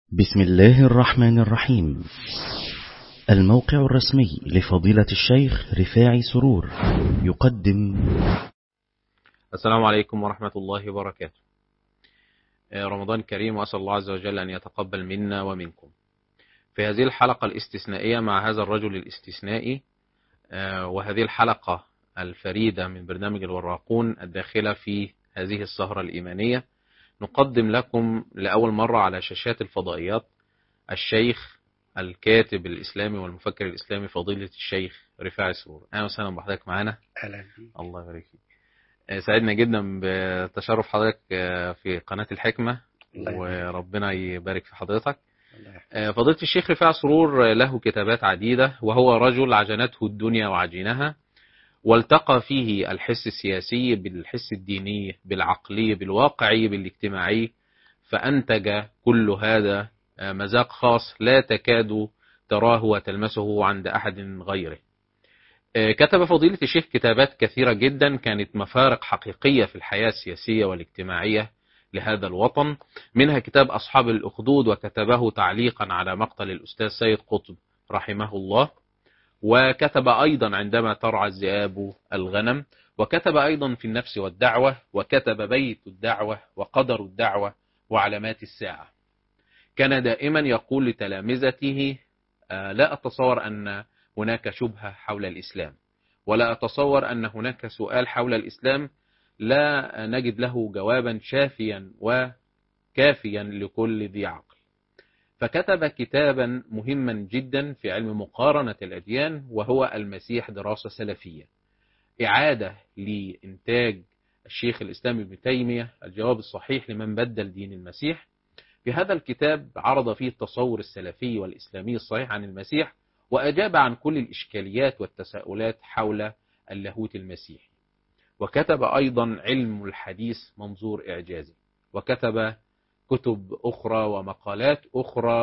بسم الله الرحمن الرحيم الموقع الرسمي لفضيلة الشيخ رفاعي سرور يقدم السلام عليكم ورحمة الله وبركاته رمضان كريم وأسأل الله عز وجل أن يتقبل منا ومنكم في هذه الحلقة الاستثنائية مع هذا الرجل الاستثنائي وهذه الحلقة الفريدة من برنامج الوراقون الداخلة في هذه السهرة الإيمانية نقدم لكم لأول مرة على شاشات الفضائيات الشيخ الكاتب الإسلامي والمفكر الإسلامي فضيلة الشيخ رفاعي سرور أهلا وسهلا بحضرتك معانا أهلا الله يبارك فيك سعدنا جدا بتشرف حضرتك في قناة الحكمة وربنا يبارك في حضرتك فضيلة الشيخ رفاعي سرور له كتابات عديدة وهو رجل عجنته الدنيا وعجينها والتقى فيه الحس السياسي بالحس الديني بالعقلي بالواقعي بالاجتماعي فأنتج كل هذا مذاق خاص لا تكاد تراه وتلمسه عند أحد غيره كتب فضيلة الشيخ كتابات كثيرة جدا كانت مفارق حقيقية في الحياة السياسية والاجتماعية لهذا الوطن منها كتاب أصحاب الأخدود وكتبه تعليقا على مقتل الأستاذ سيد قطب رحمه الله وكتب أيضا عندما ترعى الذئاب الغنم وكتب أيضا في النفس والدعوة وكتب بيت الدعوة وقدر الدعوة وعلامات الساعة كان دائما يقول لتلامذته لا أتصور أن هناك شبهة حول الإسلام ولا أتصور أن هناك سؤال حول الإسلام لا نجد له جوابا شافيا وكافيا لكل ذي عقل فكتب كتابا مهما جدا في علم مقارنة الأديان وهو المسيح دراسة سلفية إعادة لإنتاج الشيخ الإسلام ابن تيمية الجواب الصحيح لمن بدل دين المسيح في هذا الكتاب عرض فيه التصور السلفي والإسلامي الصحيح عن المسيح وأجاب عن كل الإشكاليات والتساؤلات حول اللاهوت المسيحي وكتب أيضا علم الحديث منظور إعجازي وكتب كتب أخرى ومقالات أخرى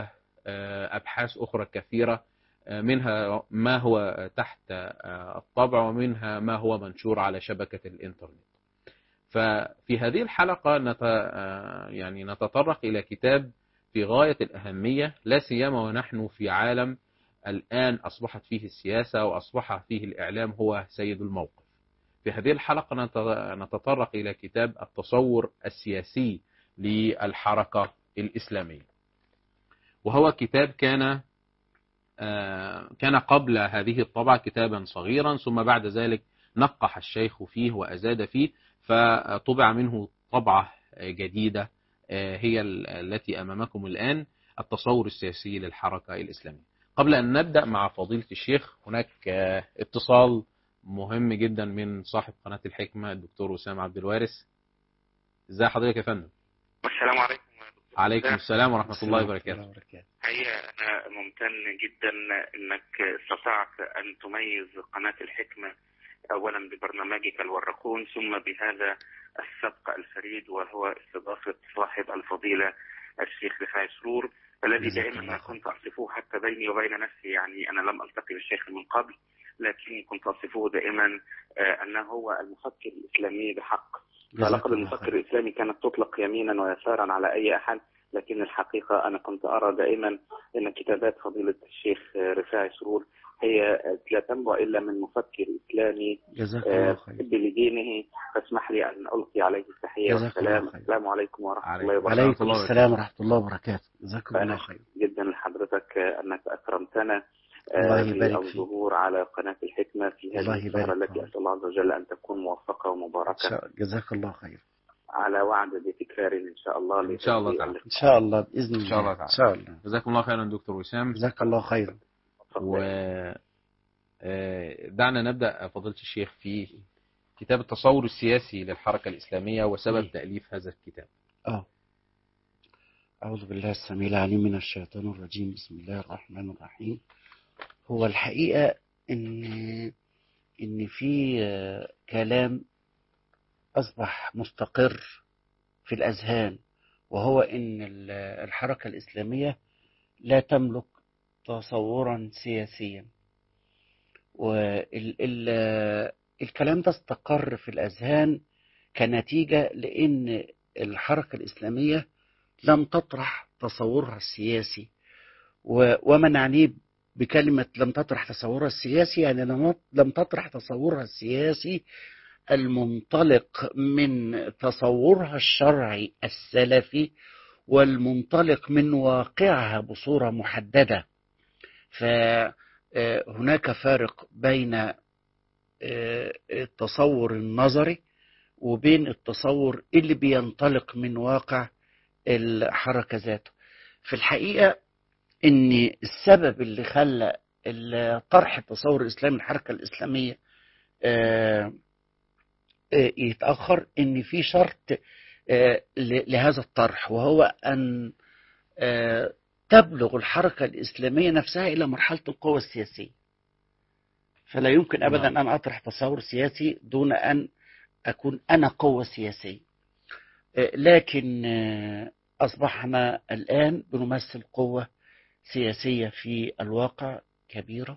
وأبحاث أخرى كثيرة منها ما هو تحت الطبع ومنها ما هو منشور على شبكة الإنترنت ففي هذه الحلقة نت... يعني نتطرق إلى كتاب في غاية الأهمية لا سيما ونحن في عالم الآن أصبحت فيه السياسة وأصبح فيه الإعلام هو سيد الموقف في هذه الحلقة نتطرق إلى كتاب التصور السياسي للحركة الإسلامية وهو كتاب كان كان قبل هذه الطبعة كتابا صغيرا ثم بعد ذلك نقح الشيخ فيه وأزاد فيه فطبع منه طبعة جديدة هي التي أمامكم الآن التصور السياسي للحركة الإسلامية قبل أن نبدأ مع فضيلة الشيخ هناك اتصال مهم جدا من صاحب قناة الحكمة الدكتور وسام عبد الوارث ازي حضرتك يا فندم السلام عليكم عليكم السلام ورحمة الله وبركاته هي أنا ممتن جدا أنك استطعت أن تميز قناة الحكمة أولا ببرنامجك الورقون ثم بهذا السبق الفريد وهو استضافة صاحب الفضيلة الشيخ رفاعي سرور الذي دائما كنت أصفه حتى بيني وبين نفسي يعني أنا لم ألتقي بالشيخ من قبل لكني كنت أصفه دائما أنه هو المفكر الإسلامي بحق فلقب المفكر الإسلامي كانت تطلق يمينا ويسارا على أي أحد لكن الحقيقة أنا كنت أرى دائما أن كتابات فضيلة الشيخ رفاعي سرور هي لا تنبع إلا من مفكر إسلامي محب لدينه فاسمح لي أن ألقي عليه التحية والسلام السلام عليكم ورحمة الله وبركاته عليكم السلام ورحمة الله وبركاته جزاكم الله خير جدا لحضرتك أنك أكرمتنا الله يبارك الظهور على قناة الحكمة في هذه السهرة التي أسأل الله عز وجل أن تكون موفقة ومباركة جزاك الله خير على وعد بتكرار إن شاء الله إن شاء الله تعالى إن شاء الله بإذن الله إن شاء الله تعالى إن شاء الله جزاكم الله خيرا دكتور وسام جزاك الله خيرا و دعنا نبدأ فضيلة الشيخ في كتاب التصور السياسي للحركة الإسلامية وسبب تأليف هذا الكتاب آه أعوذ بالله السميع العليم من الشيطان الرجيم بسم الله الرحمن الرحيم هو الحقيقة إن إن في كلام أصبح مستقر في الأذهان وهو إن الحركة الإسلامية لا تملك تصورا سياسيا والكلام ده استقر في الأذهان كنتيجة لأن الحركة الإسلامية لم تطرح تصورها السياسي و- وما نعنيه بكلمة لم تطرح تصورها السياسي يعني لم لم تطرح تصورها السياسي المنطلق من تصورها الشرعي السلفي والمنطلق من واقعها بصورة محددة فهناك فارق بين آه، التصور النظري وبين التصور اللي بينطلق من واقع الحركة ذاته في الحقيقة ان السبب اللي خلى ال- طرح التصور الاسلامي الحركة الاسلامية آه، آه، يتأخر ان في شرط آه، ل- لهذا الطرح وهو ان آه، تبلغ الحركة الإسلامية نفسها إلى مرحلة القوة السياسية فلا يمكن أبدا نعم. أن أطرح تصور سياسي دون أن أكون أنا قوة سياسية آه، لكن آه، أصبحنا الآن بنمثل قوة سياسية في الواقع كبيرة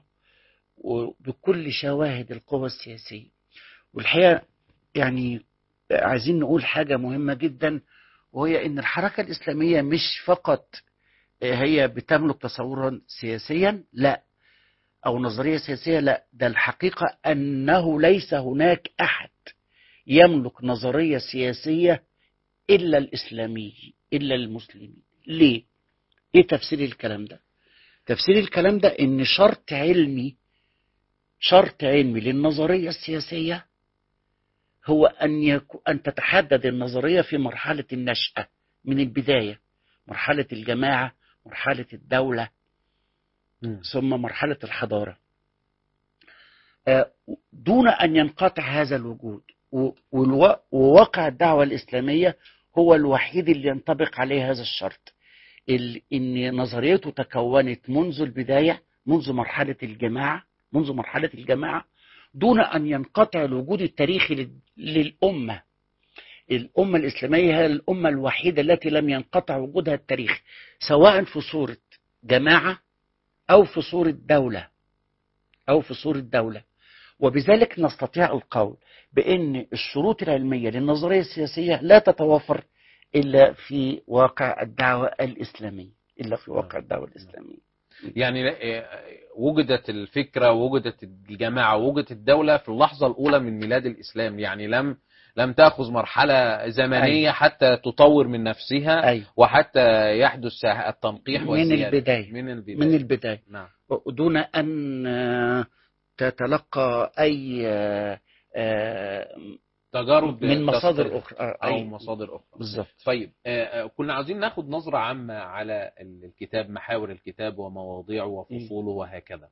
وبكل شواهد القوة السياسية والحقيقة يعني عايزين نقول حاجة مهمة جدا وهي أن الحركة الإسلامية مش فقط هي بتملك تصورا سياسيا لا أو نظرية سياسية لا ده الحقيقة أنه ليس هناك أحد يملك نظرية سياسية إلا الإسلامي إلا المسلمين ليه؟ إيه تفسير الكلام ده؟ تفسير الكلام ده إن شرط علمي شرط علمي للنظرية السياسية هو أن يكو أن تتحدد النظرية في مرحلة النشأة من البداية مرحلة الجماعة مرحلة الدولة مم. ثم مرحلة الحضارة آه، دون أن ينقطع هذا الوجود و- والوا- وواقع الدعوة الإسلامية هو الوحيد اللي ينطبق عليه هذا الشرط ال- إن نظريته تكونت منذ البداية منذ مرحلة الجماعة منذ مرحلة الجماعة دون أن ينقطع الوجود التاريخي لل- للأمة الأمة الإسلامية هي الأمة الوحيدة التي لم ينقطع وجودها التاريخي سواء في صورة جماعة أو في صورة دولة أو في صورة دولة وبذلك نستطيع القول بأن الشروط العلمية للنظرية السياسية لا تتوفر إلا في واقع الدعوة الإسلامية إلا في واقع الدعوة الإسلامية يعني آه، وجدت الفكرة وجدت الجماعة وجدت الدولة في اللحظة الأولى من ميلاد الإسلام يعني لم لم تأخذ مرحلة زمنية أيوة. حتى تطور من نفسها أيوة وحتى يحدث التنقيح من والزيادة البداية. من البداية من البداية نعم دون أن آه، تتلقى أي آه، آه، تجارب من مصادر تسقط أخرى آه، أو أي مصادر أخرى بالظبط طيب آه، آه، كنا عاوزين ناخد نظرة عامة على الكتاب محاور الكتاب ومواضيعه وفصوله وهكذا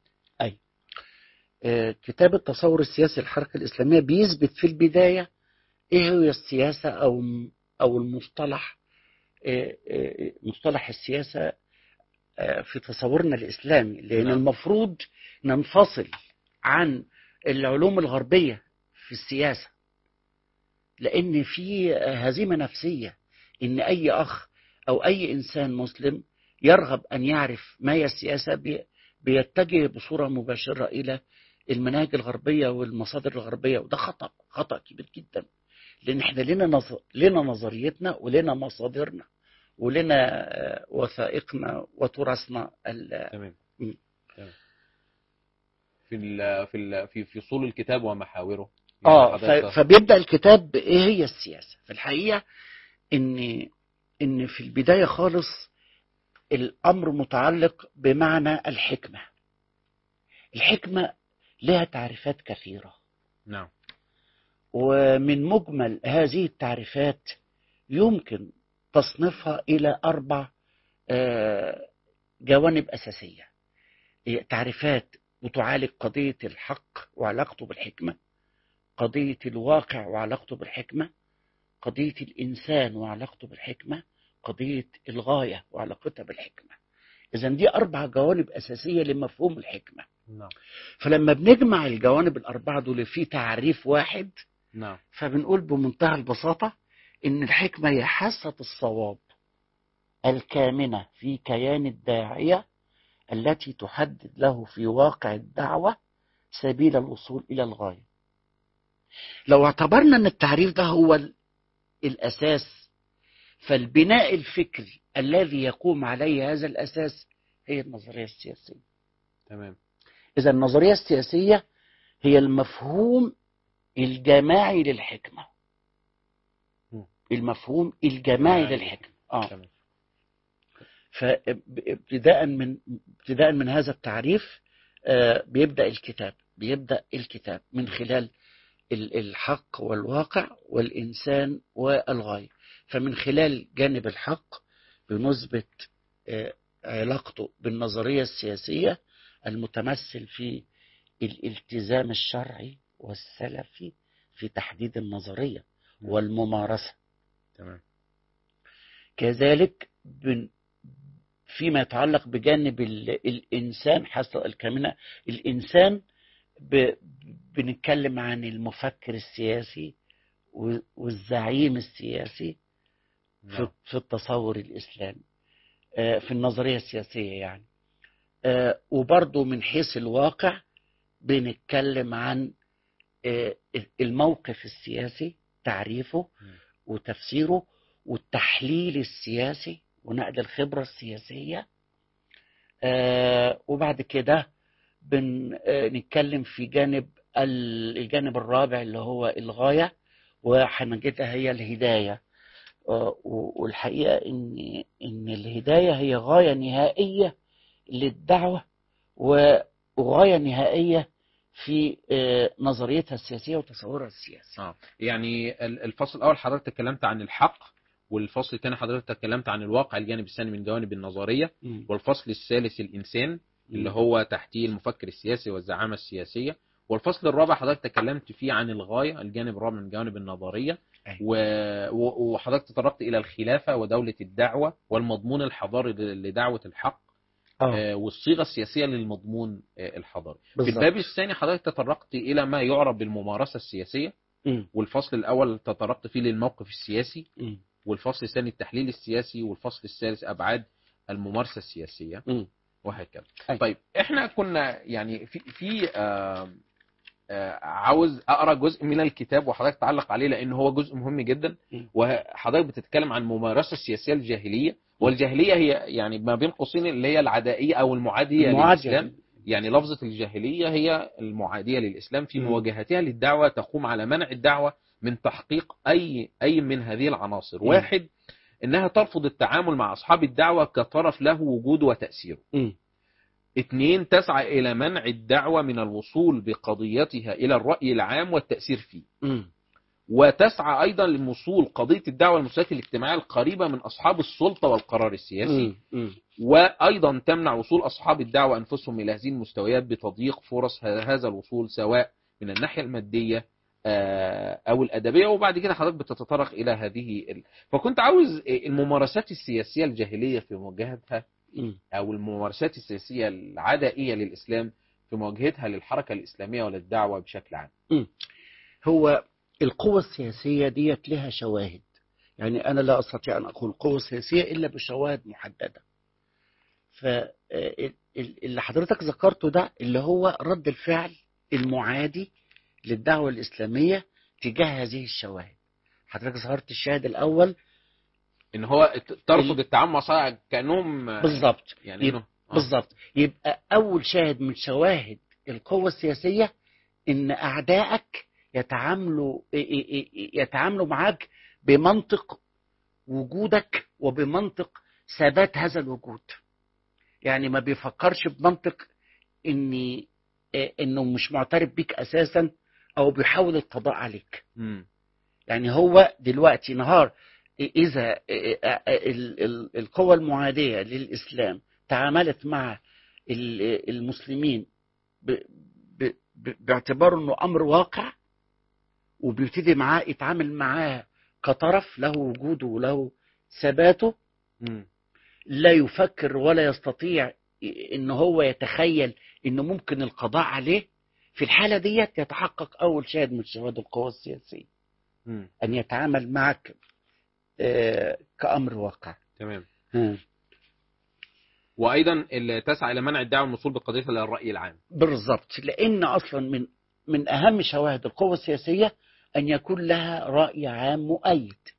آه، كتاب التصور السياسي للحركة الإسلامية بيثبت في البداية إيه هي السياسة أو أو المصطلح آه، آه، مصطلح السياسة آه، في تصورنا الإسلامي لأن نعم. المفروض ننفصل عن العلوم الغربية في السياسة لأن في هزيمة نفسية إن أي أخ أو أي إنسان مسلم يرغب أن يعرف ما هي السياسة بي- بيتجه بصورة مباشرة إلى المناهج الغربية والمصادر الغربية وده خطأ خطأ كبير جدا لأن احنا لنا نظ... لنا نظريتنا ولنا مصادرنا ولنا آه، وثائقنا وتراثنا ال- تمام مم. تمام. في ال في ال في في فصول الكتاب ومحاوره اه ف... حضرتك- فبيبدا الكتاب بايه هي السياسه في الحقيقه ان ان في البدايه خالص الامر متعلق بمعنى الحكمه الحكمه لها تعريفات كثيره نعم ومن مجمل هذه التعريفات يمكن تصنيفها الى اربع آه، جوانب اساسيه هي تعريفات بتعالج قضيه الحق وعلاقته بالحكمه قضية الواقع وعلاقته بالحكمة قضية الإنسان وعلاقته بالحكمة قضية الغاية وعلاقتها بالحكمة إذا دي أربع جوانب أساسية لمفهوم الحكمة نعم فلما بنجمع الجوانب الأربعة دول في تعريف واحد نعم فبنقول بمنتهى البساطة إن الحكمة هي حاسة الصواب الكامنة في كيان الداعية التي تحدد له في واقع الدعوة سبيل الوصول إلى الغاية لو اعتبرنا أن التعريف ده هو ال- الأساس فالبناء الفكري الذي يقوم عليه هذا الأساس هي النظرية السياسية تمام إذا النظرية السياسية هي المفهوم الجماعي للحكمة مم. المفهوم الجماعي جماعي. للحكمة آه. تمام فابتداء من ابتداء من هذا التعريف آه، بيبدأ الكتاب بيبدأ الكتاب من خلال ال- الحق والواقع والإنسان والغاية فمن خلال جانب الحق بنثبت آه، علاقته بالنظرية السياسية المتمثل في الالتزام الشرعي والسلفي في تحديد النظرية والممارسة تمام كذلك بن فيما يتعلق بجانب ال- الإنسان حسب الكلمة الإنسان ب... بنتكلم عن المفكر السياسي و- والزعيم السياسي في, نعم. في التصور الإسلامي آه، في النظرية السياسية يعني آه، وبرضه من حيث الواقع بنتكلم عن آه، الموقف السياسي تعريفه مم. وتفسيره والتحليل السياسي ونقل الخبرة السياسية آه، وبعد كده بنتكلم في جانب ال- الجانب الرابع اللي هو الغاية وهنجدها هي الهداية آه، و- والحقيقة إن إن الهداية هي غاية نهائية للدعوة و- وغاية نهائية في آه، نظريتها السياسية وتصورها السياسي اه يعني ال- الفصل الاول حضرتك اتكلمت عن الحق والفصل الثاني حضرتك اتكلمت عن الواقع الجانب الثاني من جوانب النظريه مم. والفصل الثالث الانسان اللي هو تحتيه المفكر السياسي والزعامه السياسيه والفصل الرابع حضرتك تكلمت فيه عن الغايه الجانب الرابع من جوانب النظريه أيوة. و... و- وحضرتك تطرقت الى الخلافه ودوله الدعوه والمضمون الحضاري ل- لدعوه الحق آه. آه، والصيغه السياسيه للمضمون آه، الحضاري في بالظبط. الباب الثاني حضرتك تطرقت الى ما يعرف بالممارسه السياسيه مم. والفصل الاول تطرقت فيه للموقف السياسي مم. والفصل الثاني التحليل السياسي والفصل الثالث ابعاد الممارسه السياسيه مم. وهكذا أي. طيب احنا كنا يعني في في آه آه عاوز اقرا جزء من الكتاب وحضرتك تعلق عليه لان هو جزء مهم جدا مم. وحضرتك بتتكلم عن الممارسه السياسيه الجاهليه والجاهليه هي يعني ما بين قوسين اللي هي العدائيه او المعاديه للاسلام معادية يعني لفظة الجاهلية هي المعادية للإسلام في مم. مواجهتها للدعوة تقوم على منع الدعوة من تحقيق أي أي من هذه العناصر مم. واحد إنها ترفض التعامل مع أصحاب الدعوة كطرف له وجود وتأثيره مم. اثنين تسعى إلى منع الدعوة من الوصول بقضيتها إلى الرأي العام والتأثير فيه مم. وتسعى أيضا لوصول قضية الدعوة المسؤوليات الاجتماعية القريبة من أصحاب السلطة والقرار السياسي مم. مم. وايضا تمنع وصول اصحاب الدعوه انفسهم الى هذه المستويات بتضييق فرص ه- هذا الوصول سواء من الناحيه الماديه آه، او الادبيه وبعد كده حضرتك بتتطرق الى هذه ال... فكنت عاوز الممارسات السياسيه الجاهليه في مواجهتها مم. او الممارسات السياسيه العدائيه للاسلام في مواجهتها للحركه الاسلاميه وللدعوه بشكل عام هو القوة السياسية ديت لها شواهد يعني أنا لا أستطيع أن أقول قوة سياسية إلا بشواهد محددة فاللي حضرتك ذكرته ده اللي هو رد الفعل المعادي للدعوة الإسلامية تجاه هذه الشواهد حضرتك ظهرت الشاهد الأول ان هو ت- ترفض ال- التعامل مع صاحب كانهم آه، بالظبط يعني يب- انه آه. بالظبط يبقى أول شاهد من شواهد القوة السياسية إن أعدائك يتعاملوا يتعاملوا معاك بمنطق وجودك وبمنطق ثبات هذا الوجود يعني ما بيفكرش بمنطق إني إنه مش معترف بيك أساسا أو بيحاول القضاء عليك مم. يعني هو دلوقتي نهار إذا ال- ال- القوى المعادية للإسلام تعاملت مع ال- المسلمين ب- ب- ب- باعتباره أنه أمر واقع وبيبتدي معاه يتعامل معاه كطرف له وجوده وله ثباته مم. لا يفكر ولا يستطيع ان هو يتخيل انه ممكن القضاء عليه في الحالة ديت يتحقق اول شاهد من شواهد القوى السياسية مم. ان يتعامل معك آه، كأمر واقع تمام ها. وايضا اللي تسعى الى منع الدعوه من الوصول بقضيتها للراي العام بالضبط لان اصلا من من اهم شواهد القوة السياسية ان يكون لها رأي عام مؤيد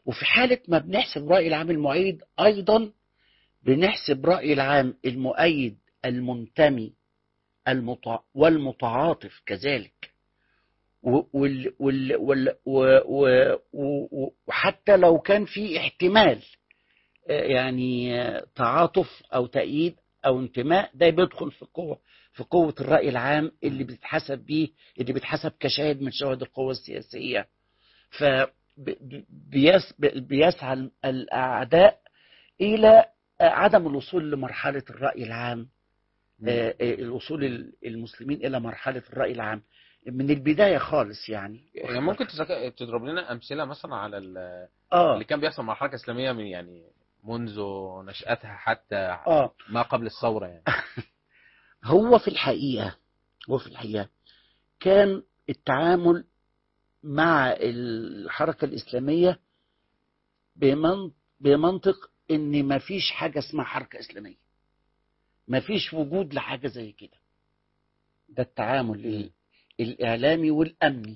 وفي حالة ما بنحسب رأي العام المؤيد أيضا بنحسب رأي العام المؤيد المنتمي المتع... والمتعاطف كذلك و... وال... وال... وال... و... و... و... وحتى لو كان في احتمال آه، يعني آه، تعاطف أو تأييد أو انتماء ده بيدخل في قوة في قوة الرأي العام اللي بتتحسب بيه اللي بيتحسب كشاهد من شواهد القوة السياسية ف ب- بيس- بيسعى الأعداء إلى عدم الوصول لمرحلة الرأي العام آه، آه، الوصول ال- المسلمين إلى مرحلة الرأي العام من البداية خالص يعني يعني ممكن تسك- تضرب لنا امثله مثلا على ال- آه اللي كان بيحصل مع الحركه الاسلاميه من يعني منذ نشاتها حتى آه ما قبل الثوره يعني هو في الحقيقة هو في الحقيقة كان التعامل مع الحركة الإسلامية بمن- بمنطق إن مفيش حاجة اسمها حركة إسلامية مفيش وجود لحاجة زي كده ده التعامل ال- الإعلامي والأمني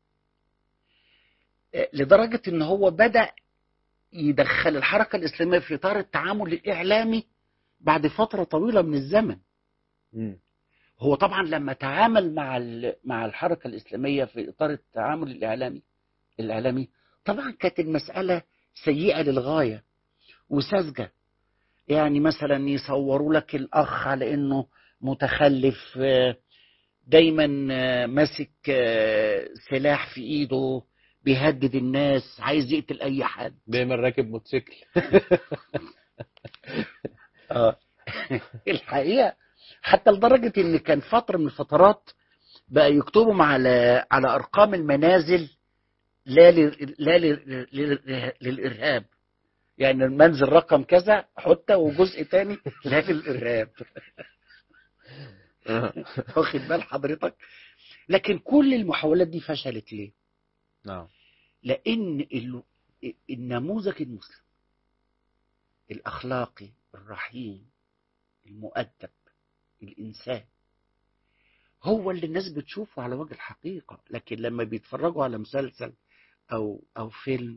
آه، لدرجة إن هو بدأ يدخل الحركة الإسلامية في إطار التعامل الإعلامي بعد فترة طويلة من الزمن مم. هو طبعا لما تعامل مع ال- مع الحركه الاسلاميه في اطار التعامل الاعلامي الاعلامي طبعا كانت المساله سيئه للغايه وساذجه يعني مثلا يصوروا لك الاخ على انه متخلف آه، دايما آه، ماسك آه، سلاح في ايده بيهدد الناس عايز يقتل اي حد دايما راكب موتوسيكل اه الحقيقه حتى لدرجه ان كان فتره من الفترات بقى يكتبوا على على ارقام المنازل لا لل- لا لل- لل- للارهاب يعني المنزل رقم كذا حتى وجزء تاني لا للارهاب واخد بال حضرتك لكن كل المحاولات دي فشلت ليه؟ نعم لان ال- النموذج المسلم الاخلاقي الرحيم المؤدب الانسان هو اللي الناس بتشوفه على وجه الحقيقه لكن لما بيتفرجوا على مسلسل او او فيلم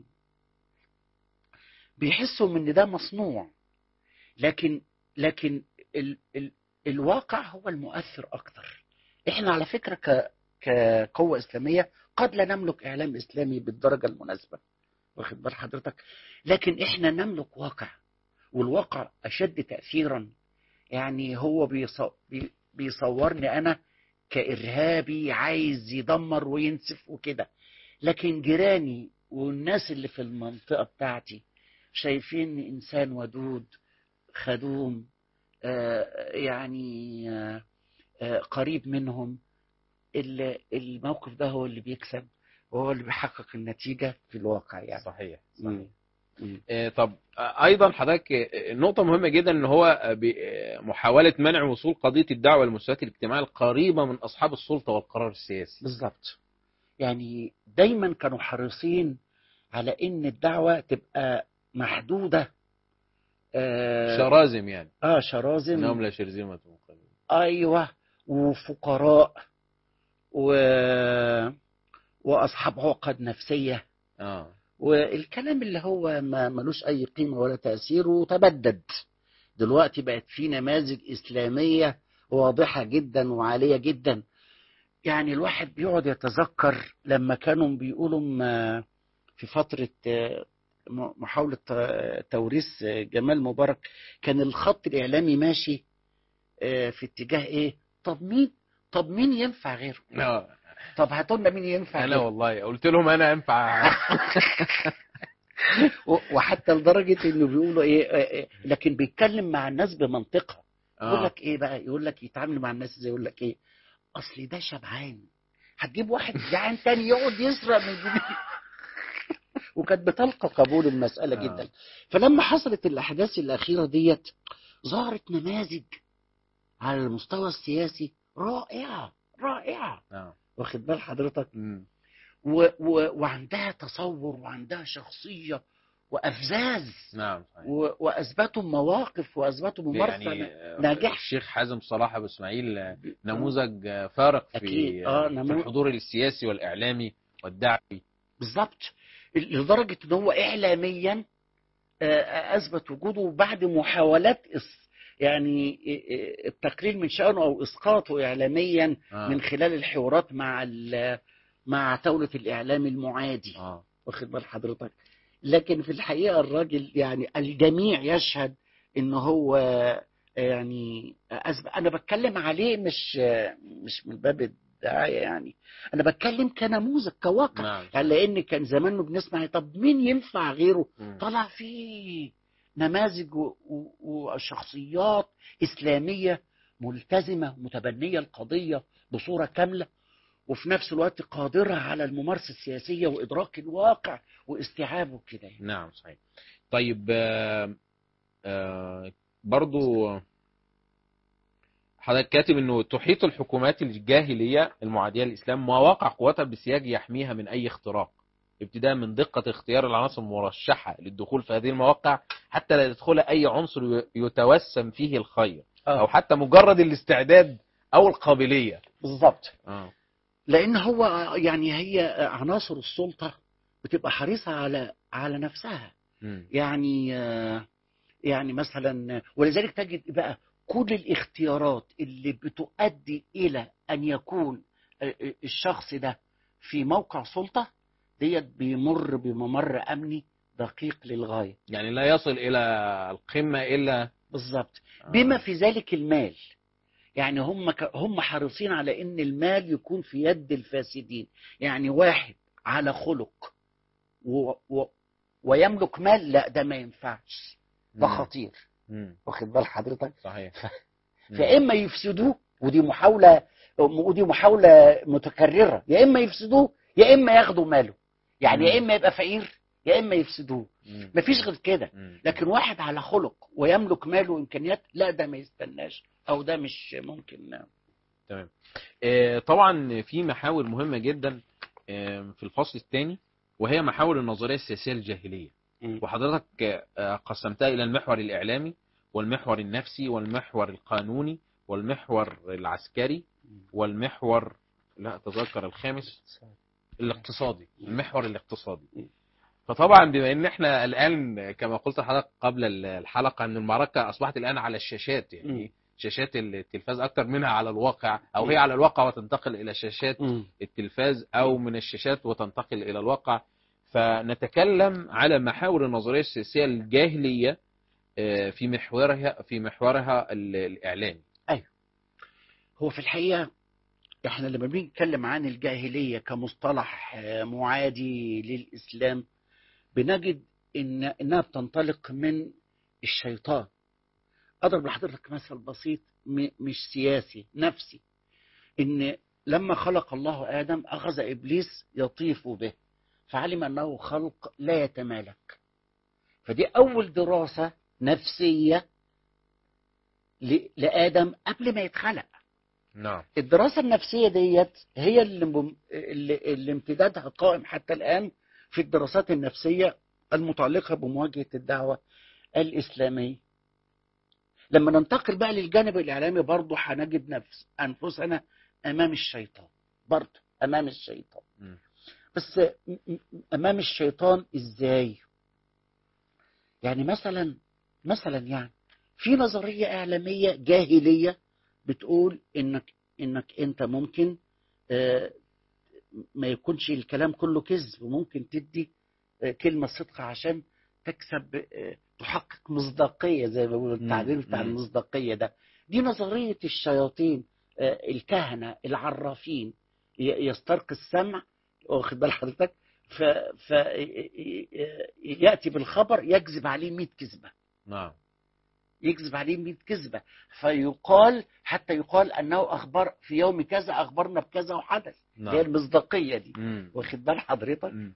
بيحسوا ان ده مصنوع لكن لكن ال ال الواقع هو المؤثر اكتر احنا على فكره ك كقوه اسلاميه قد لا نملك اعلام اسلامي بالدرجه المناسبه واخد بال حضرتك لكن احنا نملك واقع والواقع اشد تاثيرا يعني هو بيص- بي- بيصورني انا كارهابي عايز يدمر وينسف وكده لكن جيراني والناس اللي في المنطقه بتاعتي شايفين انسان ودود خدوم آه، يعني آه، آه، قريب منهم ال- الموقف ده هو اللي بيكسب وهو اللي بيحقق النتيجة في الواقع يعني صحيح مم. صحيح مم. آه، طب آه، ايضا حضرتك آه، نقطه مهمه جدا ان هو آه، ب- آه، محاوله منع وصول قضيه الدعوه للمستويات الاجتماعيه القريبه من اصحاب السلطه والقرار السياسي بالظبط يعني دايما كانوا حريصين على ان الدعوة تبقى محدودة آه, شرازم يعني اه انهم شرازم لا شرذمه قليلا. ايوه وفقراء و... واصحاب عقد نفسيه اه والكلام اللي هو ما ملوش اي قيمه ولا تاثير وتبدد دلوقتي بقت في نماذج اسلاميه واضحه جدا وعاليه جدا يعني الواحد بيقعد يتذكر لما كانوا بيقولوا م- في فتره آه، م- محاوله آه، توريث آه، جمال مبارك كان الخط الاعلامي ماشي آه، في اتجاه ايه طب مين طب مين ينفع غيره آه. طب هاتوا لنا مين ينفع انا غيره والله قلت لهم انا انفع و- وحتى لدرجه انه بيقولوا ايه آه، آه، لكن بيتكلم مع الناس بمنطقه يقول آه. لك ايه بقى يقول لك يتعامل مع الناس ازاي يقول لك ايه اصل ده شبعان هتجيب واحد جعان تاني يقعد يسرق من جنيه وكانت بتلقى قبول المساله آه. جدا فلما حصلت الاحداث الاخيره ديت ظهرت نماذج على المستوى السياسي رائعه رائعه آه. واخد بال حضرتك مم. و و وعندها تصور وعندها شخصيه وافزاز نعم صحيح. و واثبتوا مواقف واثبتوا ممارسه يعني آه، ناجحة. الشيخ حازم صلاح ابو اسماعيل آه، نموذج آه، فارق في أكيد. آه، في نمو- الحضور السياسي والاعلامي والدعوي بالظبط لدرجة ان هو اعلاميا آه، اثبت وجوده بعد محاولات إس- يعني آه، آه، التقليل من شأنه او اسقاطه اعلاميا آه. من خلال الحوارات مع ال- مع دولة الاعلام المعادي اه واخد بال حضرتك لكن في الحقيقة الراجل يعني الجميع يشهد ان هو يعني أثبت انا بتكلم عليه مش مش من باب الدعاية يعني انا بتكلم كنموذج كواقع نعم يعني لان كان زمان بنسمع طب مين ينفع غيره مم. طلع فيه نماذج و- و- وشخصيات إسلامية ملتزمة متبنية القضية بصورة كاملة وفي نفس الوقت قادرة على الممارسة السياسية وإدراك الواقع واستيعابه كده يعني. نعم صحيح طيب آه، آه، برضو حضرتك كاتب انه تحيط الحكومات الجاهليه المعاديه للاسلام مواقع قواتها بسياج يحميها من اي اختراق ابتداء من دقه اختيار العناصر المرشحه للدخول في هذه المواقع حتى لا يدخل اي عنصر يتوسم فيه الخير او حتى مجرد الاستعداد او القابليه بالظبط اه لأن هو يعني هي عناصر السلطة بتبقى حريصة على على نفسها مم. يعني آه، يعني مثلا ولذلك تجد بقى كل الاختيارات اللي بتؤدي إلى أن يكون آه، آه، الشخص ده في موقع سلطة ديت بيمر بممر أمني دقيق للغاية يعني لا يصل الى القمه الا بالظبط آه. بما في ذلك المال يعني هم ك- هم حريصين على ان المال يكون في يد الفاسدين يعني واحد على خلق و و ويملك مال لا ده ما ينفعش ده مم. خطير مم. واخد بال حضرتك صحيح مم. فاما يفسدوه ودي محاوله ودي محاوله متكرره يا اما يفسدوه يا اما ياخدوا ماله يعني يا مم. اما يبقى فقير يا اما يفسدوه مم. مفيش غير كده مم. لكن واحد على خلق ويملك مال وامكانيات لا ده ما يستناش او ده مش ممكن تمام آه، طبعا في محاور مهمة جدا آه، في الفصل الثاني وهي محاور النظرية السياسية الجاهلية وحضرتك آه، قسمتها إلى المحور الإعلامي والمحور النفسي والمحور القانوني والمحور العسكري والمحور لا أتذكر الخامس الاقتصادي المحور الاقتصادي فطبعا بما ان احنا الان كما قلت لحضرتك قبل الحلقه ان المعركه اصبحت الان على الشاشات مم. يعني شاشات التلفاز اكتر منها على الواقع او مم. هي على الواقع وتنتقل الى شاشات مم. التلفاز او من الشاشات وتنتقل الى الواقع فنتكلم على محاور النظريه السياسيه الجاهليه آه، في محورها في محورها ال- الاعلامي هو في الحقيقه احنا لما بنتكلم عن الجاهليه كمصطلح آه، معادي للاسلام بنجد ان انها بتنطلق من الشيطان اضرب لحضرتك مثل بسيط م- مش سياسي نفسي ان لما خلق الله ادم اخذ ابليس يطيف به فعلم انه خلق لا يتمالك فدي اول دراسه نفسيه ل- لادم قبل ما يتخلق نعم الدراسة النفسية ديت هي اللي, بم... اللي, اللي امتدادها قائم حتى الآن في الدراسات النفسية المتعلقة بمواجهة الدعوة الإسلامية لما ننتقل بقى للجانب الإعلامي برضه هنجد نفس أنفسنا أمام الشيطان برضه أمام الشيطان مم. بس م- م- أمام الشيطان إزاي يعني مثلا مثلا يعني في نظرية إعلامية جاهلية بتقول إنك إنك أنت ممكن آه، ما يكونش الكلام كله كذب وممكن تدي آه، كلمة صدق عشان تكسب آه، تحقق مصداقية زي ما بيقولوا التعبير بتاع مم. المصداقية ده دي نظرية الشياطين آه، الكهنة العرافين ي- يسترقي السمع واخد بال حضرتك ف... ف... يأتي بالخبر يكذب عليه 100 كذبة نعم يكذب عليه 100 كذبة فيقال حتى يقال أنه أخبر في يوم كذا أخبرنا بكذا وحدث هي نعم المصداقية دي مم. واخد بال حضرتك مم.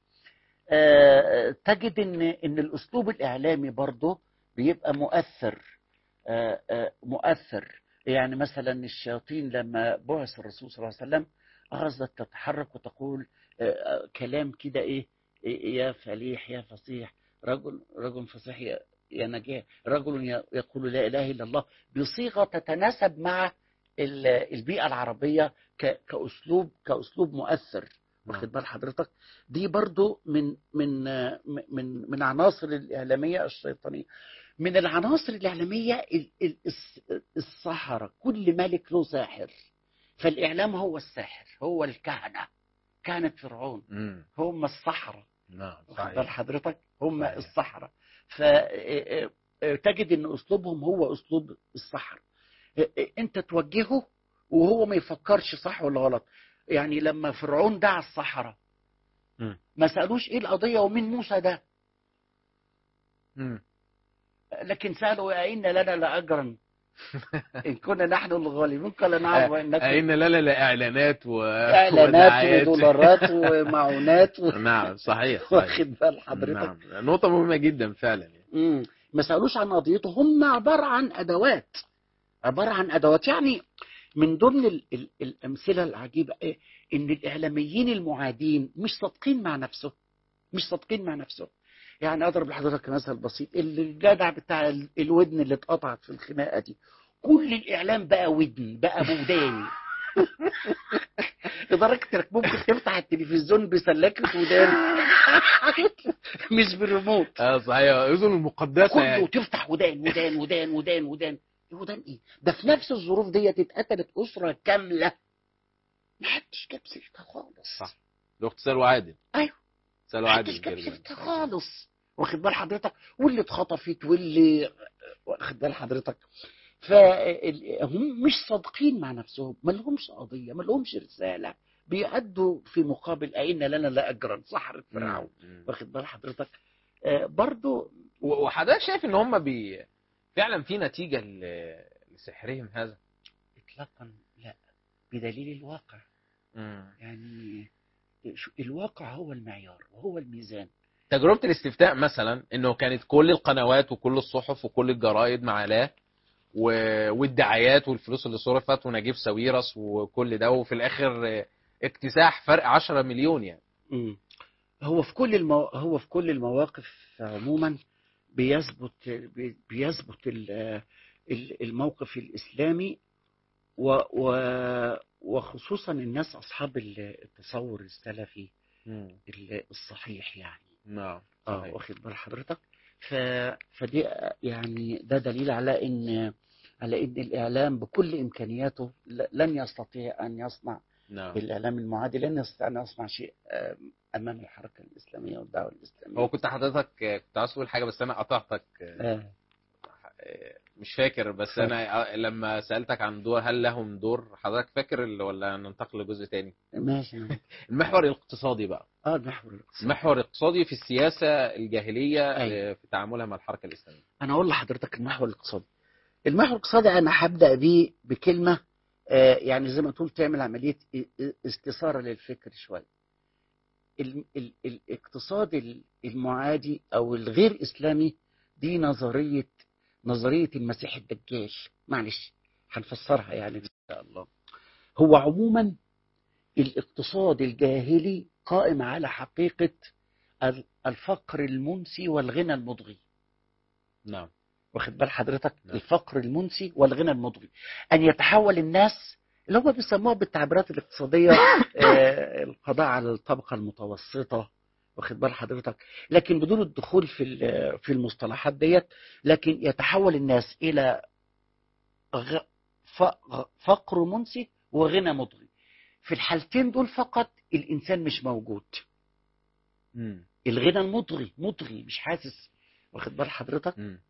آه، تجد ان ان الاسلوب الاعلامي برضه بيبقى مؤثر آه، آه، مؤثر يعني مثلا الشياطين لما بعث الرسول صلى الله عليه وسلم اخذت تتحرك وتقول آه، آه، كلام كده ايه إيه يا فليح يا فصيح رجل رجل فصيح يا يا نجاه رجل ي- يقول لا اله الا الله بصيغه تتناسب مع ال- البيئه العربيه ك- كاسلوب كاسلوب مؤثر واخد بال حضرتك دي برضو من من آه، من من عناصر الاعلاميه الشيطانيه من العناصر الاعلاميه ال- ال- الس- السحره كل ملك له ساحر فالاعلام هو الساحر هو الكهنه كهنه فرعون مم. هم السحره نعم واخد بال صحيح حضرتك هم صحيح. السحرة فتجد ان اسلوبهم هو اسلوب السحر انت توجهه وهو ما يفكرش صح ولا غلط يعني لما فرعون دعا السحرة مم. ما سألوش ايه القضية ومين موسى ده مم. لكن سألوا أئن لنا لأجرا إن كنا نحن الغالبين قال نعم وإنكم أين لا لا لا إعلانات و... إعلانات ودعايات. ودولارات ومعونات و... نعم صحيح صحيح واخد بال حضرتك نعم نقطة مهمة جدا فعلا يعني. مم. ما سألوش عن قضيته هم عبارة عن أدوات عبارة عن أدوات يعني من ضمن ال ال الأمثلة العجيبة إيه؟ إن الإعلاميين المعادين مش صادقين مع نفسه مش صادقين مع نفسه يعني أضرب لحضرتك مثل بسيط اللي الجدع بتاع ال- الودن اللي اتقطعت في الخناقة دي كل الإعلام بقى ودن بقى بودان لدرجة إنك ممكن تفتح التلفزيون بسلكة ودان مش بالريموت اه صحيح اذن المقدسة كله يعني تفتح ودان ودان ودان ودان ودان ودان ايه ده في نفس الظروف ديت اتقتلت اسره كامله ما حدش جاب سيرتها خالص صح. الاخت سلوى عادل أيوه. سلوى ما عادل حدش جاب الجرجاني. سيرتها خالص واخد بال حضرتك واللي اتخطفت واللي واخد بال حضرتك فهم مش صادقين مع نفسهم ما لهمش قضيه ما لهمش رساله بيأدوا في مقابل أئن لنا لا أجرا سحرة فرعون مم. واخد بال حضرتك آه، برضو و- وحضرتك شايف ان هم بي... فعلا في نتيجة ل- لسحرهم هذا اطلاقا لا بدليل الواقع مم. يعني شو- الواقع هو المعيار وهو الميزان تجربة الاستفتاء مثلا انه كانت كل القنوات وكل الصحف وكل الجرائد معلاه و... والدعايات والفلوس اللي صرفت ونجيب ساويرس وكل ده وفي الاخر آه، اكتساح فرق 10 مليون يعني مم. هو في كل المو... هو في كل المواقف عموما بيثبت بي- بيثبت ال- ال- الموقف الاسلامي و... و... وخصوصا الناس اصحاب التصور السلفي ال- الصحيح يعني نعم اه صحيح. واخد بال حضرتك ف... فدي يعني ده دليل على ان على ان الاعلام بكل امكانياته ل- لن يستطيع ان يصنع نعم بالاعلام المعادي لن يستطيع ان يصنع شيء آم، امام الحركه الاسلاميه والدعوه الاسلاميه هو كنت حضرتك آه، كنت عاوز تقول حاجة بس انا قطعتك آه، آه. آه، مش فاكر بس انا آه، لما سألتك عن دور هل لهم دور حضرتك فاكر ال- ولا ننتقل لجزء تاني ماشي المحور الاقتصادي بقى اه المحور الاقتصادي المحور الاقتصادي في السياسة الجاهلية أيوة. آه، في تعاملها مع الحركة الإسلامية انا اقول لحضرتك المحور الاقتصادي المحور الاقتصادي انا هبدا بيه بكلمه آه، يعني زي ما تقول تعمل عمليه ا- ا- استثاره للفكر شويه ال- ال- الاقتصاد ال- المعادي او الغير اسلامي دي نظريه نظريه المسيح الدجال معلش هنفسرها يعني ان شاء الله هو عموما الاقتصاد الجاهلي قائم على حقيقه ال- الفقر المنسي والغنى المضغي نعم واخد بال حضرتك نعم. الفقر المنسي والغنى المضغي ان يتحول الناس اللي هم بيسموها بالتعبيرات الاقتصاديه آه، القضاء على الطبقه المتوسطه واخد بال حضرتك لكن بدون الدخول في ال- في المصطلحات ديت لكن يتحول الناس الى غ- ف- فقر منسي وغنى مضغي في الحالتين دول فقط الانسان مش موجود مم. الغنى المضغي مضغي مش حاسس واخد بال حضرتك مم.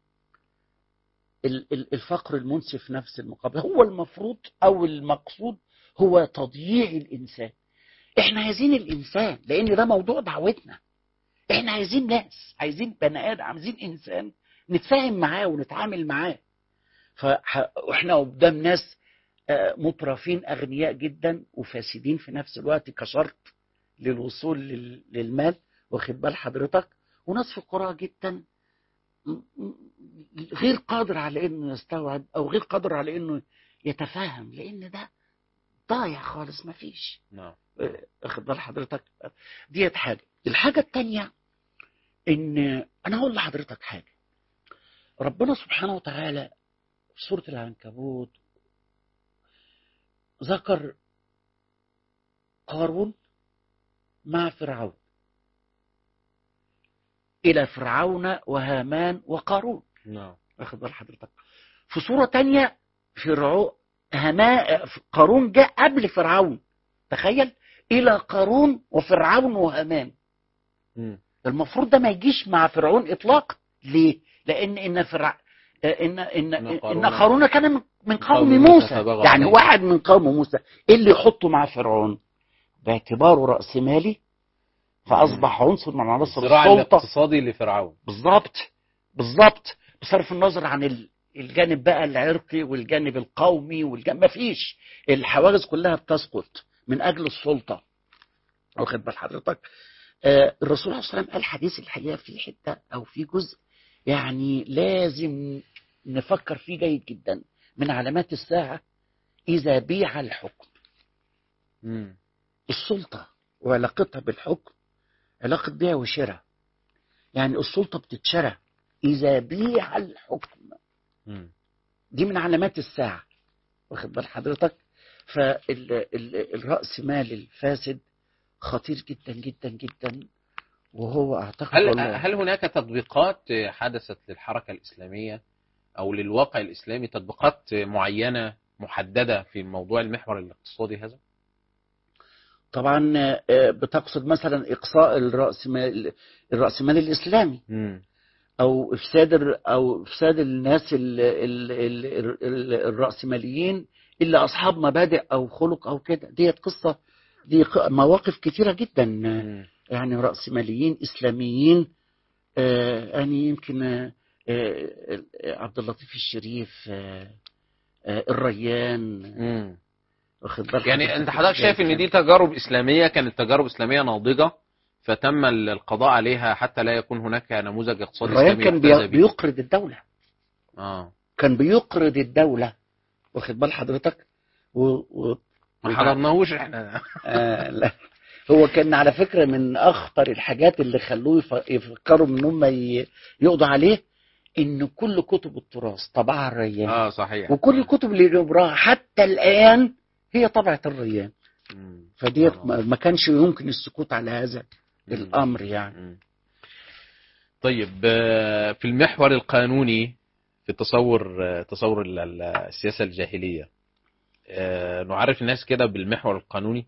ال- ال- الفقر المنسي في نفس المقابل هو المفروض او المقصود هو تضييع الانسان احنا عايزين الانسان لان ده موضوع دعوتنا احنا عايزين ناس عايزين بني ادم عايزين انسان نتفاهم معاه ونتعامل معاه فاحنا قدام ناس آه، مترفين اغنياء جدا وفاسدين في نفس الوقت كشرط للوصول لل- للمال واخد بال حضرتك وناس فقراء جدا م- م- غير قادر على انه يستوعب او غير قادر على انه يتفاهم لان ده ضايع خالص ما فيش نعم واخد بال حضرتك ديت حاجه الحاجه الثانيه ان انا هقول لحضرتك حاجه ربنا سبحانه وتعالى في سوره العنكبوت ذكر قارون مع فرعون إلى فرعون وهامان وقارون نعم واخد بال حضرتك في صورة تانية فرعون هما قارون جاء قبل فرعون تخيل إلى قارون وفرعون وهامان مم. المفروض ده ما يجيش مع فرعون إطلاقا ليه؟ لأن إن فرع إن إن إن إن قارون- قارون كان من- من قوم قوم موسى موسى فبغى يعني عليه. واحد من قوم موسى إيه اللي يحطه مع فرعون؟ باعتباره رأس مالي فأصبح عنصر من عناصر الصراع السلطة الاقتصادي لفرعون بالظبط بالظبط بصرف النظر عن ال- الجانب بقى العرقي والجانب القومي والجانب مفيش الحواجز كلها بتسقط من اجل السلطه واخد بال حضرتك آه الرسول عليه الصلاه والسلام قال حديث الحقيقه في حته او في جزء يعني لازم نفكر فيه جيد جدا من علامات الساعه اذا بيع الحكم مم. السلطة وعلاقتها بالحكم علاقة بيع وشراء يعني السلطة بتتشرى إذا بيع الحكم مم. دي من علامات الساعة واخد بال حضرتك فالرأس مال الفاسد خطير جدا جدا جدا وهو أعتقد هل والله هل هناك تطبيقات حدثت للحركة الإسلامية أو للواقع الإسلامي تطبيقات معينة محددة في موضوع المحور الاقتصادي هذا؟ طبعا آه، بتقصد مثلا إقصاء الرأسمال الرأسمال الإسلامي مم. او افساد الر- او افساد الناس ال ال ال ال الراسماليين اللي اصحاب مبادئ او خلق او كده ديت قصه دي ق- مواقف كتيره جدا مم. يعني راسماليين اسلاميين آه، يعني يمكن آه، آه، عبد اللطيف الشريف آه، آه، الريان مم. واخد بالك يعني أنت حضرتك شايف إن دي تجارب إسلامية كانت تجارب إسلامية ناضجة فتم القضاء عليها حتى لا يكون هناك نموذج اقتصادي الريان إسلامي كان يحتذى بي- به. بيقرض الدوله اه كان بيقرض الدوله واخد بال حضرتك و... و... ما حضرناهوش احنا آه لا هو كان على فكرة من أخطر الحاجات اللي خلوه يف- يفكروا إن هم ي- يقضوا عليه إن كل كتب التراث طبعها الريان اه صحيح وكل الكتب اللي يقراها حتى الآن هي طبعة الريان مم. فديت آه. ما ما كانش يمكن السكوت على هذا مم. الأمر يعني مم. طيب آه، في المحور القانوني في تصور آه، تصور ال- ال- السياسة الجاهلية آه، نعرف الناس كده بالمحور القانوني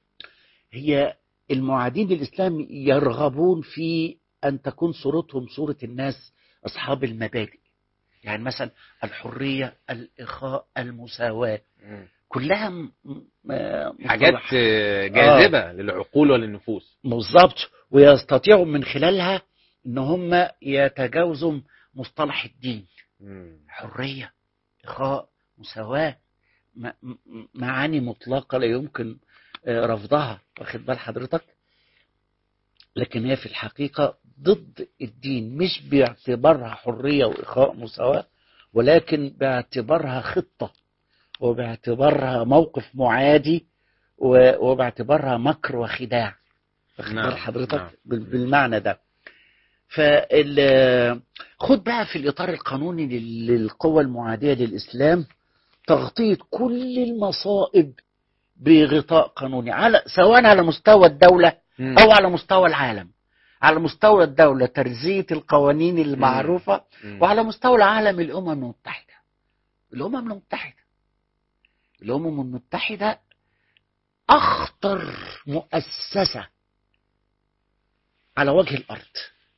هي المعادين للإسلام يرغبون في أن تكون صورتهم صورة الناس أصحاب المبادئ يعني مثلا الحرية الإخاء المساواة كلها م- م- حاجات مصطلح- آه، جاذبة للعقول وللنفوس بالظبط ويستطيعوا من خلالها ان هم يتجاوزوا مصطلح الدين حريه اخاء مساواه م- م- معاني مطلقه لا يمكن آه، رفضها واخد بال حضرتك لكن هي في الحقيقه ضد الدين مش باعتبارها حريه واخاء مساواه ولكن باعتبارها خطه وباعتبارها موقف معادي و- وباعتبارها مكر وخداع واخد نعم، بال حضرتك نعم. بال- بالمعنى ده فال خد بقى في الاطار القانوني لل- للقوى المعاديه للاسلام تغطيه كل المصائب بغطاء قانوني على سواء على مستوى الدوله او على مستوى العالم على مستوى الدوله ترزيه القوانين المعروفه مم. وعلى مستوى العالم الامم المتحده الامم المتحده الامم المتحده اخطر مؤسسه على وجه الارض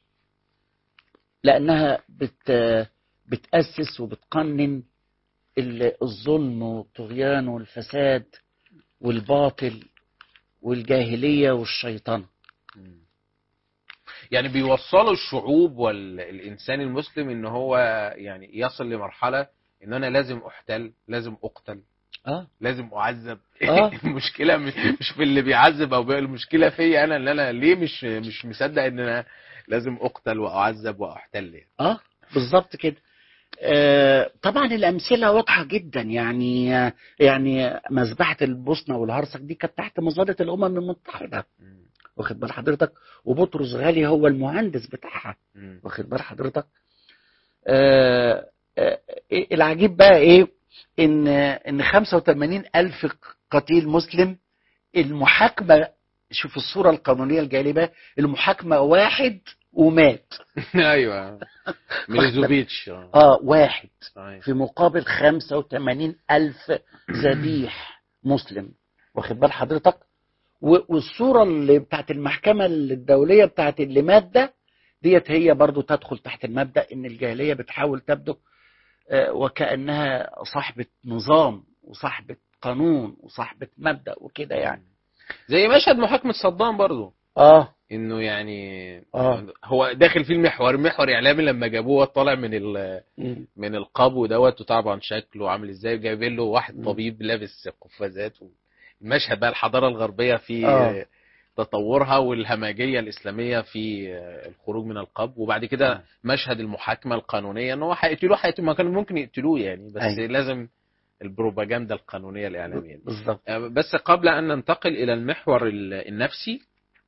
لانها بت بتاسس وبتقنن ال- الظلم والطغيان والفساد والباطل والجاهليه والشيطان مم. يعني بيوصلوا الشعوب والإنسان المسلم إن هو يعني يصل لمرحلة إن أنا لازم أحتل لازم أقتل اه لازم أعذب آه. المشكلة مش مش في اللي بيعذب أو بي... المشكلة فيا أنا اللي أنا ليه مش مش مصدق إن أنا لازم أقتل وأعذب وأحتل يعني. اه بالظبط كده آه طبعا الامثله واضحه جدا يعني آه، يعني مذبحه البوسنه والهرسك دي كانت تحت مظله الامم المتحده مم. واخد بال حضرتك وبطرس غالي هو المهندس بتاعها مم. واخد بال حضرتك آه آه إيه العجيب بقى ايه ان ان 85 الف قتيل مسلم المحاكمه شوف الصورة القانونية الجالبة المحاكمة واحد ومات ايوه ميليزوفيتش اه اه واحد صحيح. في مقابل 85 ألف ذبيح مسلم واخد بال حضرتك و- والصورة اللي بتاعت المحكمة الدولية بتاعت اللي مات ده ديت هي برضو تدخل تحت المبدأ ان الجاهلية بتحاول تبدو آه، وكأنها صاحبة نظام وصاحبة قانون وصاحبة مبدأ وكده يعني زي مشهد محاكمة صدام برضو اه انه يعني آه. هو داخل فيه المحور محور اعلامي لما جابوه طالع من ال مم. من القبو دوت وطبعا شكله عامل ازاي جايبين له واحد مم. طبيب لابس قفازات المشهد بقى الحضاره الغربيه في آه. تطورها والهمجيه الاسلاميه في الخروج من القبو وبعد كده آه. مشهد المحاكمه القانونيه ان هو هيقتلوه هيقتلوه ما كانوا ممكن يقتلوه يعني بس أيوة. لازم البروباجندا القانونيه الاعلاميه دي. بالظبط بس قبل أن ننتقل إلى المحور ال- النفسي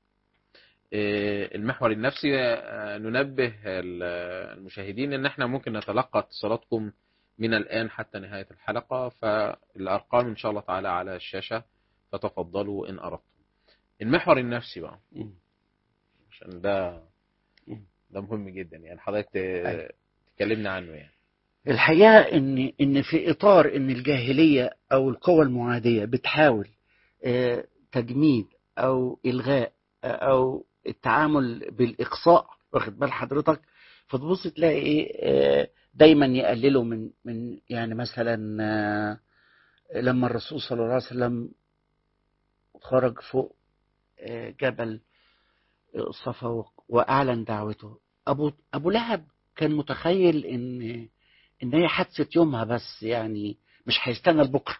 آه، المحور النفسي آه، ننبه ال- المشاهدين ان احنا ممكن نتلقى اتصالاتكم من الآن حتى نهاية الحلقة فالأرقام إن شاء الله تعالى على الشاشة فتفضلوا إن أردتم المحور النفسي بقى مم. عشان ده مم. ده مهم جدا يعني حضرتك ت- أيوة. تكلمنا عنه يعني الحقيقة إن إن في إطار إن الجاهلية أو القوى المعادية بتحاول آه، تجميد أو إلغاء آه، أو التعامل بالإقصاء واخد بال حضرتك فتبص تلاقي إيه آه، دايما يقللوا من من يعني مثلا آه، لما الرسول صلى الله عليه وسلم خرج فوق آه، جبل الصفا وأعلن دعوته أبو أبو لهب كان متخيل إن ان هي حادثه يومها بس يعني مش هيستنى لبكره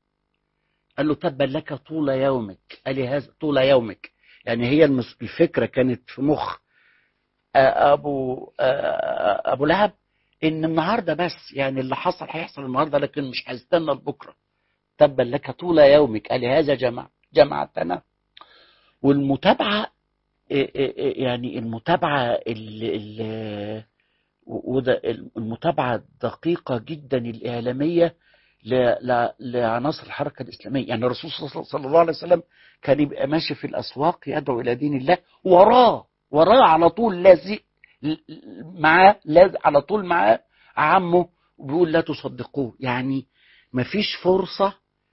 قال له تبا لك طول يومك قال لي هذا طول يومك يعني هي المس- الفكره كانت في مخ آه، ابو آه، ابو لهب ان النهارده بس يعني اللي حصل هيحصل النهارده لكن مش هيستنى لبكره تبا لك طول يومك قال لي هذا جمع جمعتنا والمتابعه آه، آه، آه، يعني المتابعه ال- ال- وده المتابعة الدقيقة جدا الإعلامية ل- ل- لعناصر الحركة الإسلامية يعني الرسول صلى- صلى الله عليه وسلم كان يبقى ماشي في الأسواق يدعو إلى دين الله وراه وراه على طول لازق ل- معاه لاز على طول معاه عمه وبيقول لا تصدقوه يعني مفيش فرصة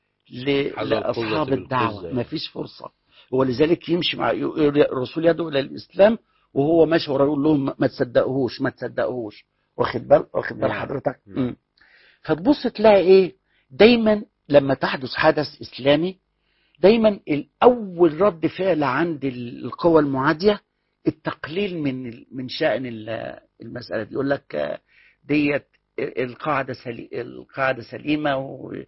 ل- حذر القوة لأصحاب بالقزة الدعوة يعني. مفيش فرصة ولذلك يمشي مع الرسول يدعو إلى الإسلام وهو ماشي وراه يقول لهم ما تصدقوهوش ما تصدقوهوش واخد بال واخد بال نعم. حضرتك نعم. مم. فتبص تلاقي ايه دايما لما تحدث حدث اسلامي دايما الاول رد فعل عند القوى المعاديه التقليل من ال- من شأن ال- المسألة دي يقول لك آه، ديت القاعدة سلي القاعدة سليمة و-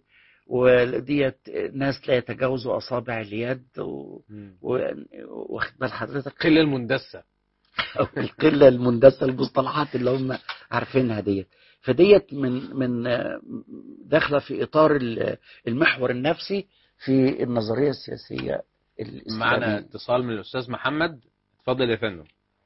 وديت ناس لا يتجاوزوا أصابع اليد و- مم. و- واخد بال حضرتك قلة المندسة أو القله المندسه المصطلحات اللي هم عارفينها ديت فديت من من آه، داخله في اطار ال- المحور النفسي في النظريه السياسيه معنا الاسلاميه اتصال من الأستاذ محمد اتفضل يا فندم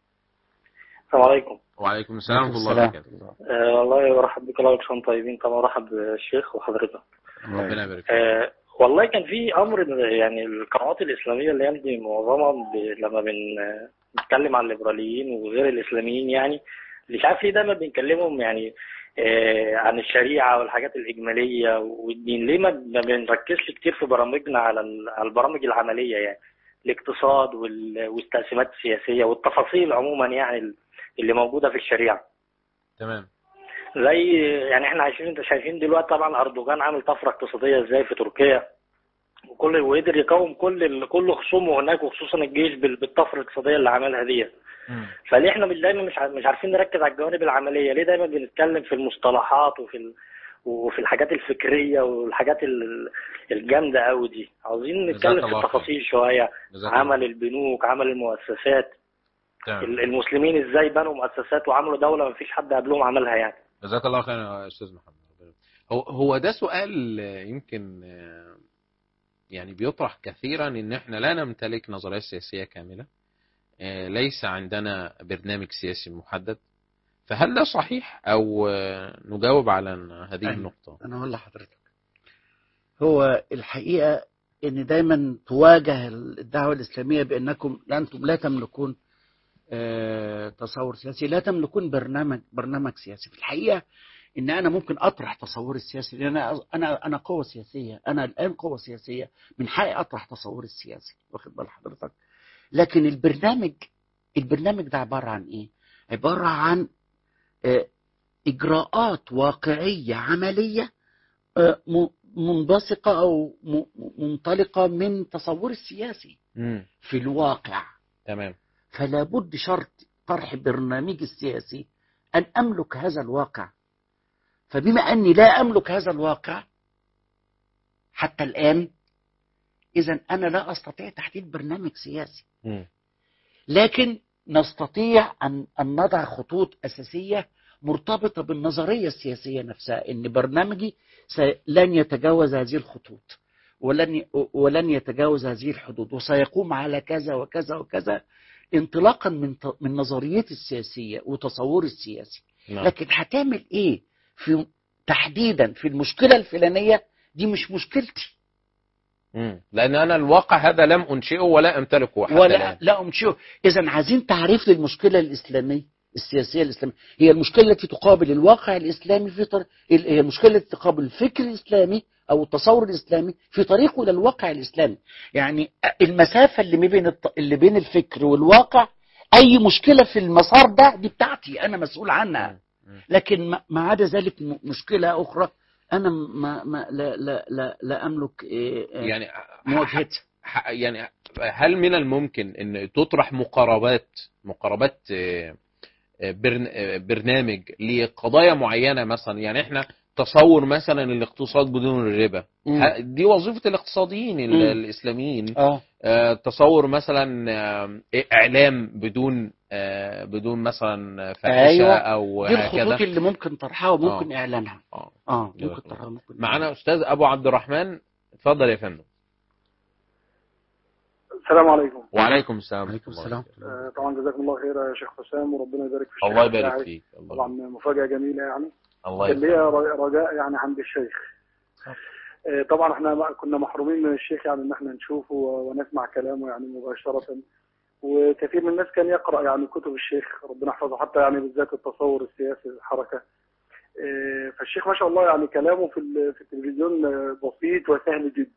السلام عليكم وعليكم السلام ورحمة الله السلام. وبركاته آه والله برحب بك الله وانتم طيبين طبعا برحب بالشيخ وحضرتك ربنا يبارك فيك. آه والله كان في امر يعني القنوات الاسلاميه الايام دي معظمها ب- لما بن آه، بنتكلم عن الليبراليين وغير الاسلاميين يعني مش عارف ليه دايما بنكلمهم يعني آه عن الشريعه والحاجات الاجماليه والدين ليه ما ما بنركزش كتير في برامجنا على ال- على البرامج العمليه يعني الاقتصاد وال- والتقسيمات السياسيه والتفاصيل عموما يعني اللي موجوده في الشريعه تمام زي يعني احنا عايشين انت شايفين دلوقتي طبعا اردوغان عامل طفره اقتصاديه ازاي في تركيا وكل وقدر يقاوم كل ال- كل خصومه هناك وخصوصا الجيش بال- بالطفره الاقتصاديه اللي عملها دي مم. فليه احنا مش دايما مش ع- مش عارفين نركز على الجوانب العمليه ليه دايما بنتكلم في المصطلحات وفي ال... وفي الحاجات الفكريه والحاجات ال- الجامده قوي دي عاوزين جزاك نتكلم في الله خير. التفاصيل شويه جزاك الله. عمل البنوك عمل المؤسسات تمام. ال- المسلمين ازاي بنوا مؤسسات وعملوا دوله ما فيش حد قبلهم عملها يعني جزاك الله خير يا استاذ محمد هو هو ده سؤال آه، يمكن آه، يعني بيطرح كثيرا ان احنا لا نمتلك نظريه سياسيه كامله آه، ليس عندنا برنامج سياسي محدد فهل ده صحيح او آه، نجاوب على هذه أيوة. النقطه انا اقول لحضرتك هو الحقيقه ان دايما تواجه الدعوه الاسلاميه بانكم انتم لا تملكون آه، تصور سياسي لا تملكون برنامج برنامج سياسي في الحقيقه ان انا ممكن اطرح تصوري السياسي لان انا انا انا قوه سياسيه انا الان قوه سياسيه من حقي اطرح تصوري السياسي واخد بال حضرتك لكن البرنامج البرنامج ده عباره عن ايه عباره عن آه، اجراءات واقعيه عمليه آه، م- منبثقه او م- منطلقه من تصوري السياسي مم. في الواقع تمام فلا بد شرط طرح برنامجي السياسي أن أملك هذا الواقع فبما أني لا أملك هذا الواقع حتى الآن إذا أنا لا أستطيع تحديد برنامج سياسي مم. لكن نستطيع أن أن نضع خطوط أساسية مرتبطة بالنظرية السياسية نفسها إن برنامجي س- لن يتجاوز هذه الخطوط ولن ي- ولن يتجاوز هذه الحدود وسيقوم على كذا وكذا وكذا انطلاقا من ت- من نظريتي السياسية وتصوري السياسي نعم. لكن هتعمل ايه في تحديدا في المشكلة الفلانية دي مش مشكلتي مم. لان انا الواقع هذا لم انشئه ولا امتلكه حتى ولا الان لا امشيه اذا عايزين تعريف للمشكله الاسلاميه السياسيه الاسلاميه هي المشكله التي تقابل الواقع الاسلامي في طر... ال- هي المشكله التي تقابل الفكر الاسلامي او التصور الاسلامي في طريقه الى الواقع الاسلامي يعني المسافه اللي ما بين الط... اللي بين الفكر والواقع اي مشكله في المسار ده دي بتاعتي انا مسؤول عنها لكن ما- ما عدا ذلك م- مشكله اخرى انا ما, ما لا لا لا, لا املك إيه، إيه، يعني مواجهتها ح- يعني هل من الممكن ان تطرح مقاربات مقاربات آه، آه، برن- آه، برنامج لقضايا معينه مثلا يعني احنا تصور مثلا الاقتصاد بدون الربا مم. ه- دي وظيفه الاقتصاديين ال- مم. الاسلاميين اه آه، تصور مثلا آه، اعلام بدون آه، بدون مثلا فاحشه أيوة. او دي الخطوط هكذا اللي ممكن طرحها وممكن آه. اعلانها آه. اه جزاك ممكن الله. طرحها ممكن معانا استاذ ابو عبد الرحمن اتفضل يا فندم السلام عليكم وعليكم السلام عليكم ورحمة السلام الله. آه، طبعا جزاكم الله خير يا شيخ حسام وربنا يبارك في الشيخ الله يبارك بتاعك. فيك الله طبعا مفاجأة جميلة يعني الله كان ليا يبارك ر- رجاء يعني عند الشيخ آه، طبعا احنا ما- كنا محرومين من الشيخ يعني ان احنا نشوفه و- ونسمع كلامه يعني مباشرة وكثير من الناس كان يقرأ يعني كتب الشيخ ربنا يحفظه حتى يعني بالذات التصور السياسي الحركة آه، فالشيخ ما شاء الله يعني كلامه في ال- في التلفزيون آه، بسيط وسهل جدا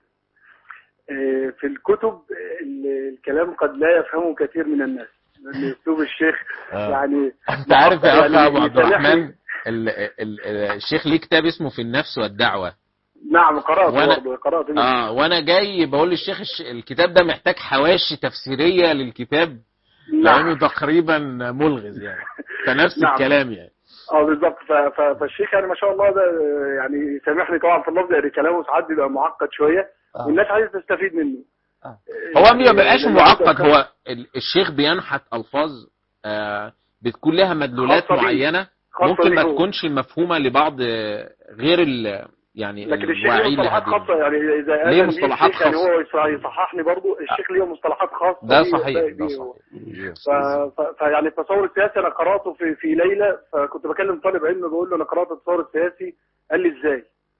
آه، في الكتب آه، ال- الكلام قد لا يفهمه كثير من الناس لأن اسلوب الشيخ آه. يعني انت عارف يا اخ يعني ابو عبد يسامحني. الرحمن ال- ال- ال- الشيخ ليه كتاب اسمه في النفس والدعوه نعم قرأت وأنا- برضه قرأت منه. اه وانا جاي بقول للشيخ الش- الكتاب ده محتاج حواشي تفسيريه للكتاب لانه نعم تقريبا ملغز يعني فنفس نعم. الكلام يعني اه بالظبط ف- ف- فالشيخ يعني ما شاء الله ده آه، يعني سامحني طبعا في اللفظ يعني كلامه ساعات بيبقى معقد شويه آه. والناس عايزه تستفيد منه آه. هو يعني ما بيبقاش لأن معقد ده- هو ال- الشيخ بينحت الفاظ آه بتكون لها مدلولات خاصة بيه. معينه خاصة ممكن ما بيه هو. تكونش مفهومه لبعض آه، غير ال يعني لكن الشيخ الواعي ليه مصطلحات لهذه خاصه يعني اذا ليه قال لي مصطلحات الشيخ يعني خاصة. هو يص- يصححني برضه الشيخ ليه مصطلحات خاصه ده بيه- صحيح بيه- ده بيه صحيح ف... ف... فيعني التصور السياسي انا قراته في في ليله فكنت بكلم طالب علم بقول له انا قرات التصور السياسي قال لي ازاي؟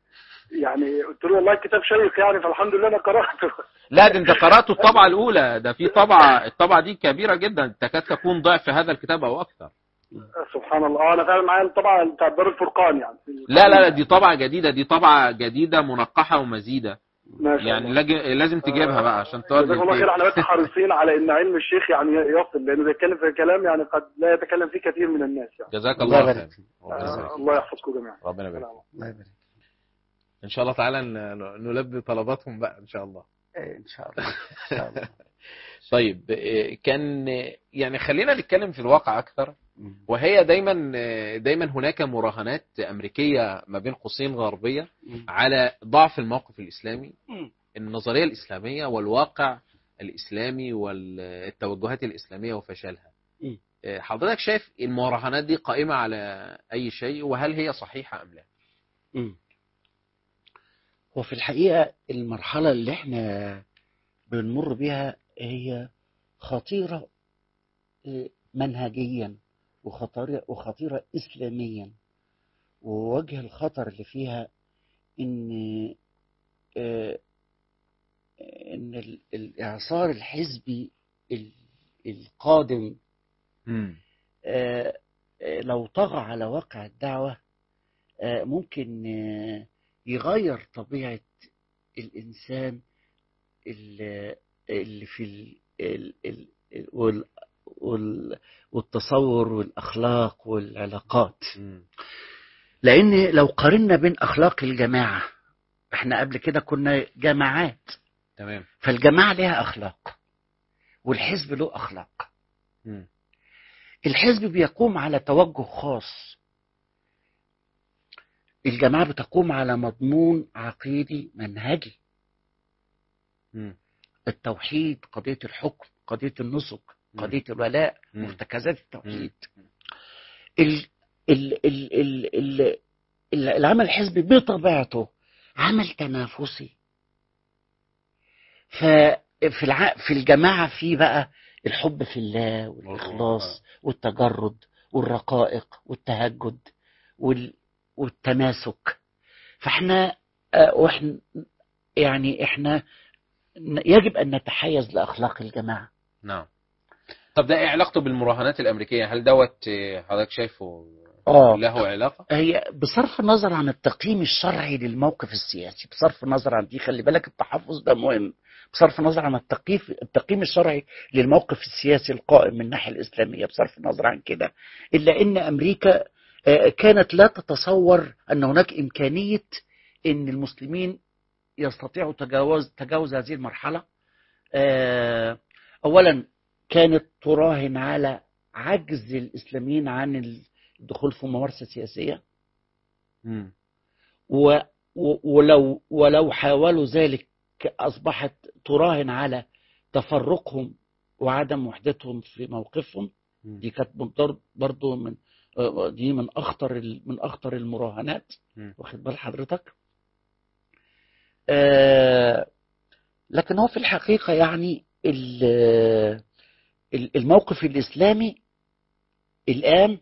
يعني قلت له والله الكتاب شيق يعني فالحمد لله انا قراته لا ده انت قرأته الطبعة الأولى ده في طبعة الطبعة دي كبيرة جدا تكاد تكون ضعف هذا الكتاب أو أكثر سبحان الله اه انا فعلا معايا طبعا بتاع دار الفرقان يعني لا لا لا دي طبعة جديدة دي طبعة جديدة منقحة ومزيدة ما شاء يعني الله. لاج- لازم تجيبها بقى عشان تودي جزاكم الله خير البيت. احنا بس حريصين على ان علم الشيخ يعني يصل لانه بيتكلم في كلام يعني قد لا يتكلم فيه كثير من الناس يعني جزاك الله الله يبارك خير فيك. ربنا يبارك آه فيك. الله يحفظكم جميعا ربنا يبارك سلام. الله يبارك ان شاء الله تعالى ن- نلبي طلباتهم بقى ان شاء الله إيه، ان شاء الله ان شاء الله طيب إيه، كان إيه، يعني خلينا نتكلم في الواقع اكثر مم. وهي دايما إيه، دايما هناك مراهنات امريكيه ما بين قوسين غربيه مم. على ضعف الموقف الاسلامي مم. النظريه الاسلاميه والواقع الاسلامي والتوجهات الاسلاميه وفشلها مم. إيه، حضرتك شايف المراهنات دي قائمه على اي شيء وهل هي صحيحه ام لا مم. هو في الحقيقة المرحلة اللي احنا بنمر بيها هي خطيرة إيه، منهجيا وخطيرة وخطيرة إسلاميا ووجه الخطر اللي فيها إن آه، ان ال- الاعصار الحزبي ال- القادم مم. آه، آه، لو طغى على واقع الدعوة آه، ممكن آه، يغير طبيعة الإنسان اللي اللي في ال- ال- ال- ال- وال- وال- والتصور والأخلاق والعلاقات مم. لأن لو قارنا بين أخلاق الجماعة احنا قبل كده كنا جماعات تمام فالجماعة لها أخلاق والحزب له أخلاق مم. الحزب بيقوم على توجه خاص الجماعة بتقوم على مضمون عقيدي منهجي مم. التوحيد قضية الحكم قضية النسك مم. قضية الولاء مم. مرتكزات التوحيد ال ال ال ال ال ال العمل الحزبي بطبيعته عمل تنافسي ففي الع... في الجماعة في بقى الحب في الله والإخلاص والتجرد والرقائق والتهجد وال... والتماسك فاحنا آه، واحنا يعني احنا ن- يجب ان نتحيز لاخلاق الجماعه نعم طب ده ايه علاقته بالمراهنات الامريكيه هل دوت آه، حضرتك شايفه اه له علاقه هي بصرف النظر عن التقييم الشرعي للموقف السياسي بصرف النظر عن دي خلي بالك التحفظ ده مهم بصرف النظر عن التقييم التقييم الشرعي للموقف السياسي القائم من الناحيه الاسلاميه بصرف النظر عن كده الا ان امريكا آه، كانت لا تتصور ان هناك امكانيه ان المسلمين يستطيعوا تجاوز تجاوز هذه المرحله آه، اولا كانت تراهن على عجز الاسلاميين عن الدخول في ممارسه سياسيه مم. و و- ولو ولو حاولوا ذلك أصبحت تراهن على تفرقهم وعدم وحدتهم في موقفهم مم. دي كانت من- برضو من آه، دي من أخطر ال- من أخطر المراهنات مم. واخد بال حضرتك آه، لكن هو في الحقيقة يعني ال- ال- الموقف الإسلامي الآن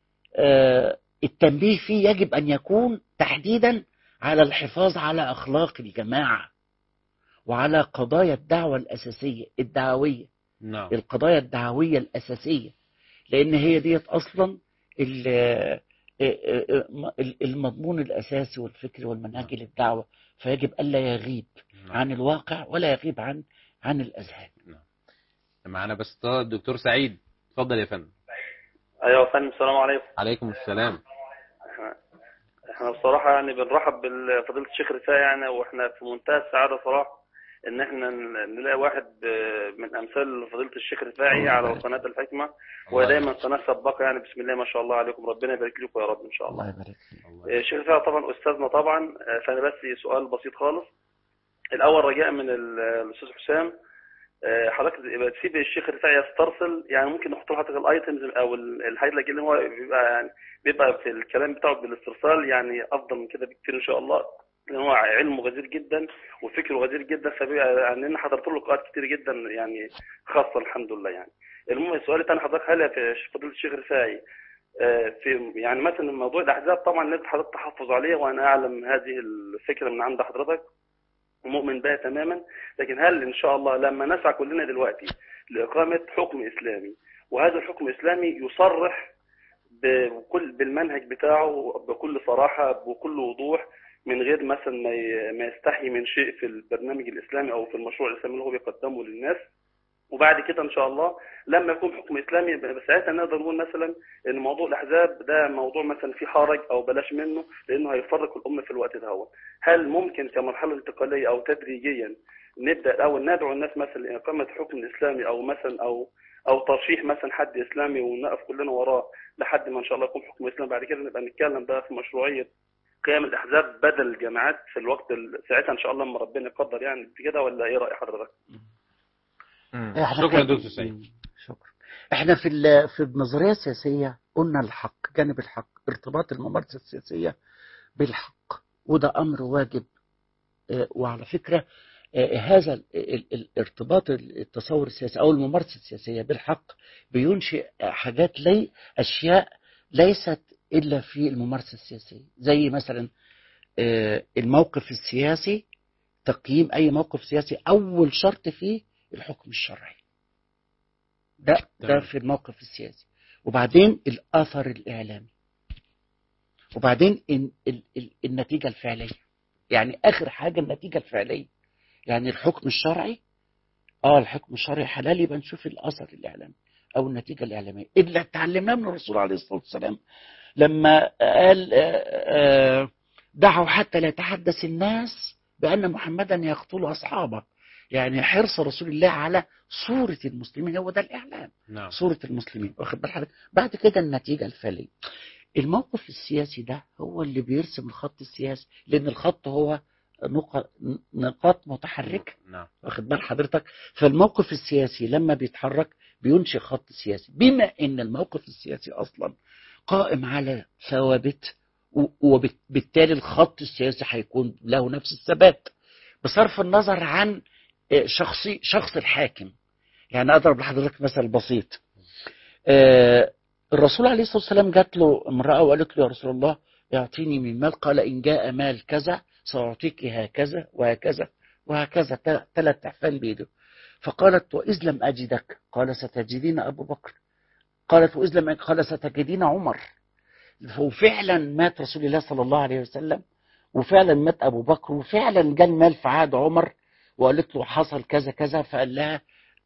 آه، التنبيه فيه يجب أن يكون تحديدا على الحفاظ على أخلاق الجماعة وعلى قضايا الدعوة الأساسية الدعوية نعم القضايا الدعوية الأساسية لأن هي ديت أصلا ال- آه، آه، آه، المضمون الأساسي والفكري والمنهجي للدعوة فيجب ألا يغيب نعم. عن الواقع ولا يغيب عن عن الأذهان معانا بس طه الدكتور سعيد اتفضل يا فندم ايوه يا فندم السلام عليكم عليكم السلام احنا احنا بصراحه يعني بنرحب بفضيله الشيخ رفاعي يعني واحنا في منتهى السعاده صراحه ان احنا ن- نلاقي واحد آه، من امثال فضيله الشيخ رفاعي على قناه الحكمه وهي دايما قناه سباقه يعني بسم الله ما شاء الله عليكم ربنا يبارك لكم يا رب ان شاء الله الله يبارك فيك الله آه، الشيخ رفاعي طبعا استاذنا طبعا آه، فانا بس سؤال بسيط خالص الاول رجاء من ال- الاستاذ حسام آه، حضرتك يبقى تسيب الشيخ رفاعي يسترسل يعني ممكن نحط له حضرتك الايتمز او ال- الهايلايت اللي هو بيبقى يعني بيبقى في الكلام بتاعه بالاسترسال يعني افضل من كده بكتير ان شاء الله لان هو علمه غزير جدا وفكره غزير جدا فبيبقى يعني انا حضرت له لقاءات كتير جدا يعني خاصه الحمد لله يعني المهم السؤال الثاني حضرتك هل في فضيله الشيخ رفاعي آه، في يعني مثلا موضوع الاحزاب طبعا لازم حضرتك تحفظ عليه وانا اعلم هذه الفكره من عند حضرتك ومؤمن بها تماما لكن هل ان شاء الله لما نسعى كلنا دلوقتي لاقامه حكم اسلامي وهذا الحكم الاسلامي يصرح بكل بالمنهج بتاعه بكل صراحه بكل وضوح من غير مثلا ما ي- ما يستحي من شيء في البرنامج الاسلامي او في المشروع الاسلامي اللي هو بيقدمه للناس وبعد كده ان شاء الله لما يكون حكم اسلامي يبقى ساعتها نقدر نقول مثلا ان موضوع الاحزاب ده موضوع مثلا فيه حرج او بلاش منه لانه هيفرق الامه في الوقت ده هو. هل ممكن كمرحله انتقاليه او تدريجيا نبدا الاول ندعو الناس مثلا لاقامه حكم اسلامي او مثلا او او ترشيح مثلا حد اسلامي ونقف كلنا وراه لحد ما ان شاء الله يكون حكم اسلامي بعد كده نبقى نتكلم بقى في مشروعيه قيام الاحزاب بدل الجماعات في الوقت ال- ساعتها ان شاء الله لما ربنا يقدر يعني كده ولا ايه راي حضرتك؟ مم. إحنا شكرا كان- دكتور سعيد مم. شكرا احنا في ال- في النظريه السياسيه قلنا الحق جانب الحق ارتباط الممارسه السياسيه بالحق وده امر واجب آه، وعلى فكره آه، هذا ال- ال- الارتباط التصور السياسي او الممارسه السياسيه بالحق بينشئ حاجات لي اشياء ليست الا في الممارسه السياسيه زي مثلا آه، الموقف السياسي تقييم اي موقف سياسي اول شرط فيه الحكم الشرعي ده ده تمام. في الموقف السياسي وبعدين الاثر الاعلامي وبعدين ال ال ال النتيجه الفعليه يعني اخر حاجه النتيجه الفعليه يعني الحكم الشرعي اه الحكم الشرعي حلال يبقى نشوف الاثر الاعلامي او النتيجه الاعلاميه اللي اتعلمناه من الرسول عليه الصلاه والسلام لما قال آه، آه، دعوا حتى لا يتحدث الناس بان محمدا يقتل اصحابه يعني حرص رسول الله على صوره المسلمين هو ده الاعلام نعم صورة المسلمين واخد بال حضرتك بعد كده النتيجة الفعلية الموقف السياسي ده هو اللي بيرسم الخط السياسي لأن الخط هو نق- نقاط متحركة نعم واخد بال حضرتك فالموقف السياسي لما بيتحرك بينشئ خط سياسي بما ان الموقف السياسي اصلا قائم على ثوابت و- وبالتالي الخط السياسي هيكون له نفس الثبات بصرف النظر عن آه، شخصي شخص الحاكم يعني اضرب لحضرتك مثل بسيط آه، الرسول عليه الصلاه والسلام جات له امراه وقالت له يا رسول الله اعطيني من مال قال ان جاء مال كذا ساعطيك هكذا وهكذا وهكذا ثلاث تعفان بيده فقالت وإذ لم أجدك قال ستجدين أبو بكر قالت وإذ لم أجدك قال ستجدين عمر وفعلا مات رسول الله صلى الله عليه وسلم وفعلا مات أبو بكر وفعلا جاء المال في عهد عمر وقالت له حصل كذا كذا فقال لها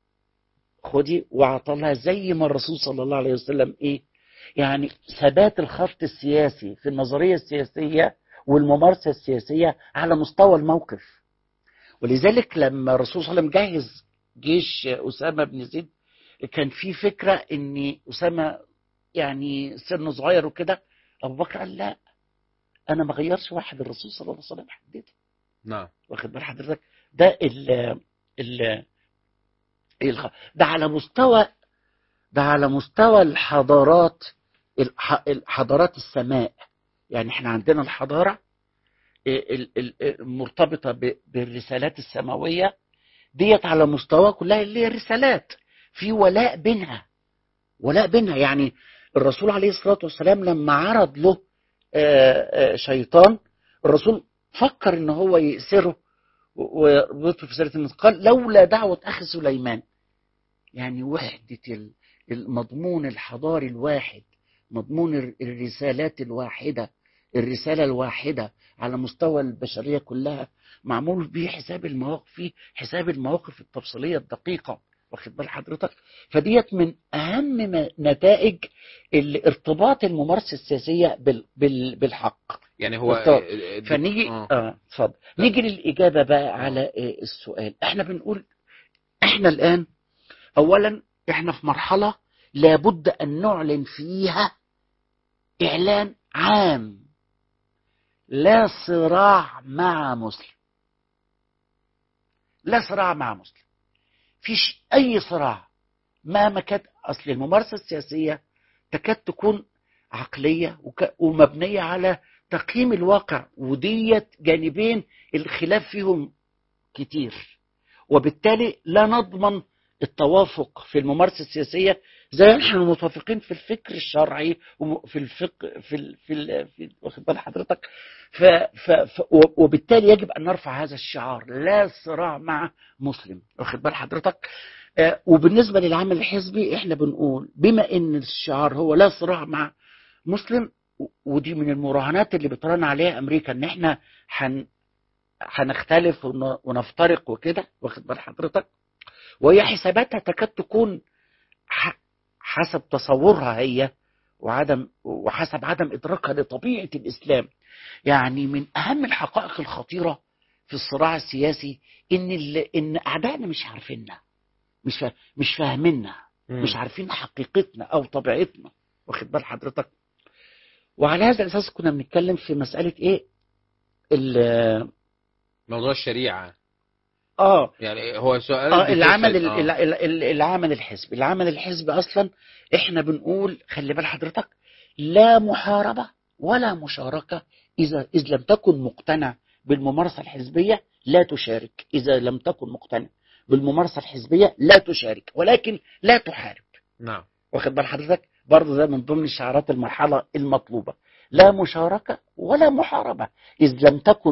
خدي وأعطى لها زي ما الرسول صلى الله عليه وسلم إيه يعني ثبات الخط السياسي في النظرية السياسية والممارسة السياسية على مستوى الموقف ولذلك لما الرسول صلى الله عليه وسلم جهز جيش أسامة بن زيد كان في فكرة ان أسامة يعني سنه صغير وكده أبو بكر قال لا أنا ما غيرش واحد الرسول صلى الله عليه وسلم حدده نعم واخد بال حضرتك ده ال ال الخ- ده على مستوى ده على مستوى الحضارات الح- الحضارات السماء يعني احنا عندنا الحضارة ال- ال- المرتبطة ب- بالرسالات السماوية ديت على مستوى كلها اللي هي الرسالات في ولاء بينها ولاء بينها يعني الرسول عليه الصلاة والسلام لما عرض له آه، آه، شيطان الرسول فكر ان هو يأسره و- ويربطه في سيرة الناس قال لولا دعوة أخي سليمان يعني وحدة ال- المضمون الحضاري الواحد مضمون الر- الرسالات الواحدة الرسالة الواحدة على مستوى البشرية كلها معمول به حساب المواقف فيه حساب المواقف التفصيلية الدقيقة واخد بال حضرتك فديت من أهم ما- نتائج الارتباط الممارسة السياسية بال بال بالحق يعني هو بالضبط. آه، دي- فنيجي آه. اه اتفضل نيجي للإجابة بقى على آه، السؤال احنا بنقول احنا الآن أولا احنا في مرحلة لابد أن نعلن فيها إعلان عام لا صراع مع مسلم لا صراع مع مسلم فيش أي صراع مهما كانت أصل الممارسة السياسية تكاد تكون عقلية وك- ومبنية على تقييم الواقع وديت جانبين الخلاف فيهم كتير وبالتالي لا نضمن التوافق في الممارسة السياسية زي ما احنا متفقين في الفكر الشرعي وفي الفقه في ال في, ال في واخد بال حضرتك ف ف ف وبالتالي يجب ان نرفع هذا الشعار لا صراع مع مسلم واخد بال حضرتك آه، وبالنسبه للعمل الحزبي احنا بنقول بما ان الشعار هو لا صراع مع مسلم و- ودي من المراهنات اللي بتراهن عليها امريكا ان احنا هن هنختلف ون- ونفترق وكده واخد بال حضرتك وهي حساباتها تكاد تكون ح- حسب تصورها هي وعدم وحسب عدم ادراكها لطبيعه الاسلام يعني من اهم الحقائق الخطيره في الصراع السياسي ان ال- ان اعدائنا مش عارفيننا مش فا- مش فاهميننا مم. مش عارفين حقيقتنا او طبيعتنا واخد بال حضرتك وعلى هذا الاساس كنا بنتكلم في مساله ايه ال- موضوع الشريعة اه يعني هو سؤال اه العمل بتفرق. ال- آه. ال- ال- ال- العمل الحزبي العمل الحزبي اصلا احنا بنقول خلي بال حضرتك لا محاربه ولا مشاركه اذا اذ لم تكن مقتنع بالممارسه الحزبيه لا تشارك اذا لم تكن مقتنع بالممارسه الحزبيه لا تشارك ولكن لا تحارب نعم واخد بال حضرتك برضه ده من ضمن شعارات المرحله المطلوبه لا مشاركه ولا محاربه اذ لم تكن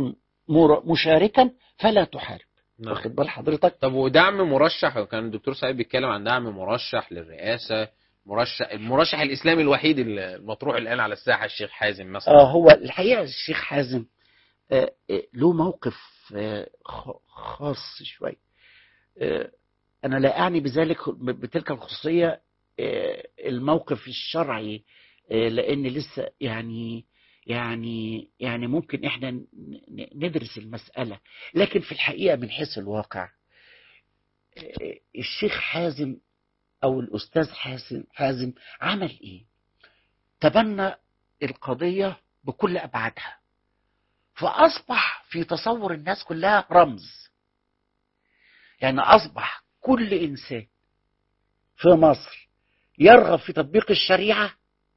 مر- مشاركا فلا تحارب نعم. واخد بال حضرتك طب ودعم مرشح كان الدكتور سعيد بيتكلم عن دعم مرشح للرئاسة مرشح المرشح الإسلامي الوحيد المطروح الآن على الساحة الشيخ حازم مثلا اه هو الحقيقه الشيخ حازم آه، آه، له موقف آه، خ- خاص شوي آه، انا لا اعني بذلك بتلك الخصوصيه آه، الموقف الشرعي آه، لان لسه يعني يعني يعني ممكن احنا ن- ن- ندرس المساله لكن في الحقيقه من حيث الواقع آه، الشيخ حازم او الاستاذ حازم حازم عمل ايه تبنى القضيه بكل ابعادها فاصبح في تصور الناس كلها رمز يعني اصبح كل انسان في مصر يرغب في تطبيق الشريعه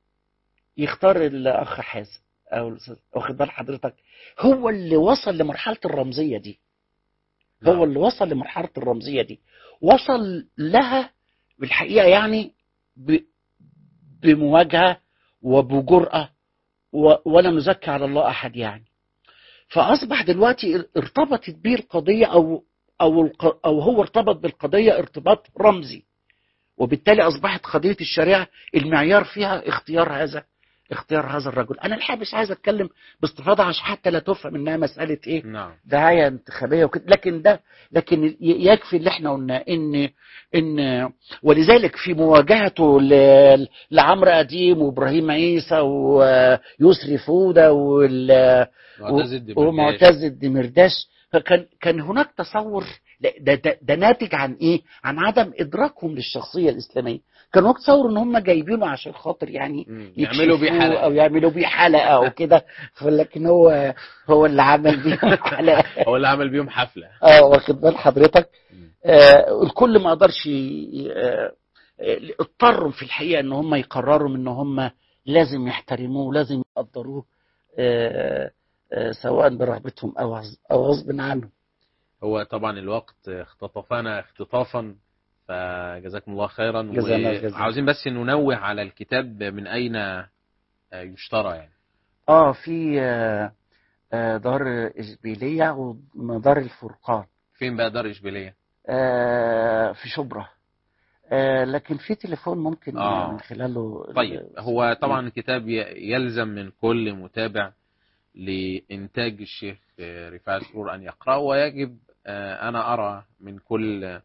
يختار الاخ حازم او الأستاذ- واخد بال حضرتك هو اللي وصل لمرحله الرمزيه دي هو نعم. اللي وصل لمرحله الرمزيه دي وصل لها بالحقيقه يعني ب... بمواجهه وبجرأه و... ولا نزكي على الله احد يعني فاصبح دلوقتي ارتبطت بيه القضيه او او الق... او هو ارتبط بالقضيه ارتباط رمزي وبالتالي اصبحت قضيه الشريعه المعيار فيها اختيار هذا اختيار هذا الرجل انا الحقيقه مش عايز اتكلم باستفاضه عشان حتى لا تفهم انها مساله ايه نعم دعايه انتخابيه وكده لكن ده لكن ي- يكفي اللي احنا قلنا ان ان ولذلك في مواجهته ل- لعمرو اديم وابراهيم عيسى ويسري فوده وال معتز الدمرداش. ومعتز الدمرداش فكان كان هناك تصور لا، ده, ده, ده ناتج عن ايه؟ عن عدم ادراكهم للشخصيه الاسلاميه، كان هناك تصور ان هم جايبينه عشان خاطر يعني مم. يعملوا بيه يكشفوه حلقة او يعملوا بيه حلقه او كده لكن هو هو اللي عمل بيه حلقه هو اللي عمل بيهم حفلة اه واخد بال حضرتك مم. آه الكل ما قدرش ي- آه آه، اضطروا في الحقيقه ان هم يقرروا ان هم لازم يحترموه ولازم يقدروه آه آه سواء برغبتهم او غص- او غصب عنهم هو طبعا الوقت اختطفنا اختطافا فجزاكم الله خيرا جزانا الجزاء. وعاوزين بس ننوه على الكتاب من أين آه، يشترى يعني اه في آه آه دار اشبيليه ودار الفرقان فين بقى دار إشبيلية آه في شبرا آه لكن في تليفون ممكن آه. من خلاله طيب هو طبعا الكتاب ي- يلزم من كل متابع لإنتاج الشيخ آه، رفاعي سرور أن يقرأه ويجب آه، أنا أرى من كل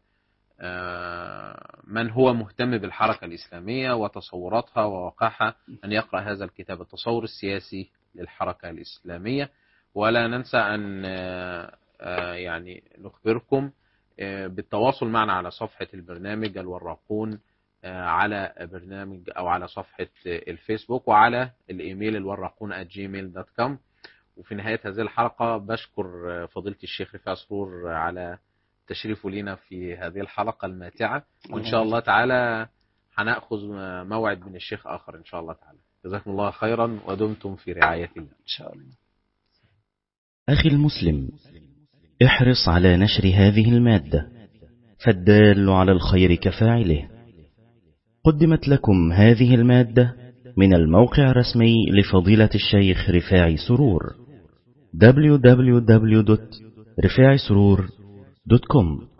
آه، من هو مهتم بالحركة الإسلامية وتصوراتها وواقعها أن يقرأ هذا الكتاب التصور السياسي للحركة الإسلامية ولا ننسى أن آه، آه، يعني نخبركم آه، بالتواصل معنا على صفحة البرنامج الوراقون آه، على برنامج أو على صفحة آه، الفيسبوك وعلى الإيميل الوراقون gmail.com وفي نهاية هذه الحلقة بشكر آه، فضيلة الشيخ رفاع سرور على تشريفه لنا في هذه الحلقة الماتعة وإن شاء الله تعالى هنأخذ موعد من الشيخ آخر إن شاء الله تعالى جزاكم الله خيرا ودمتم في رعاية الله ان شاء الله أخي المسلم احرص على نشر هذه المادة فالدال على الخير كفاعله قدمت لكم هذه المادة من الموقع الرسمي لفضيلة الشيخ رفاعي سرور www.رفاعي سرور دوت كوم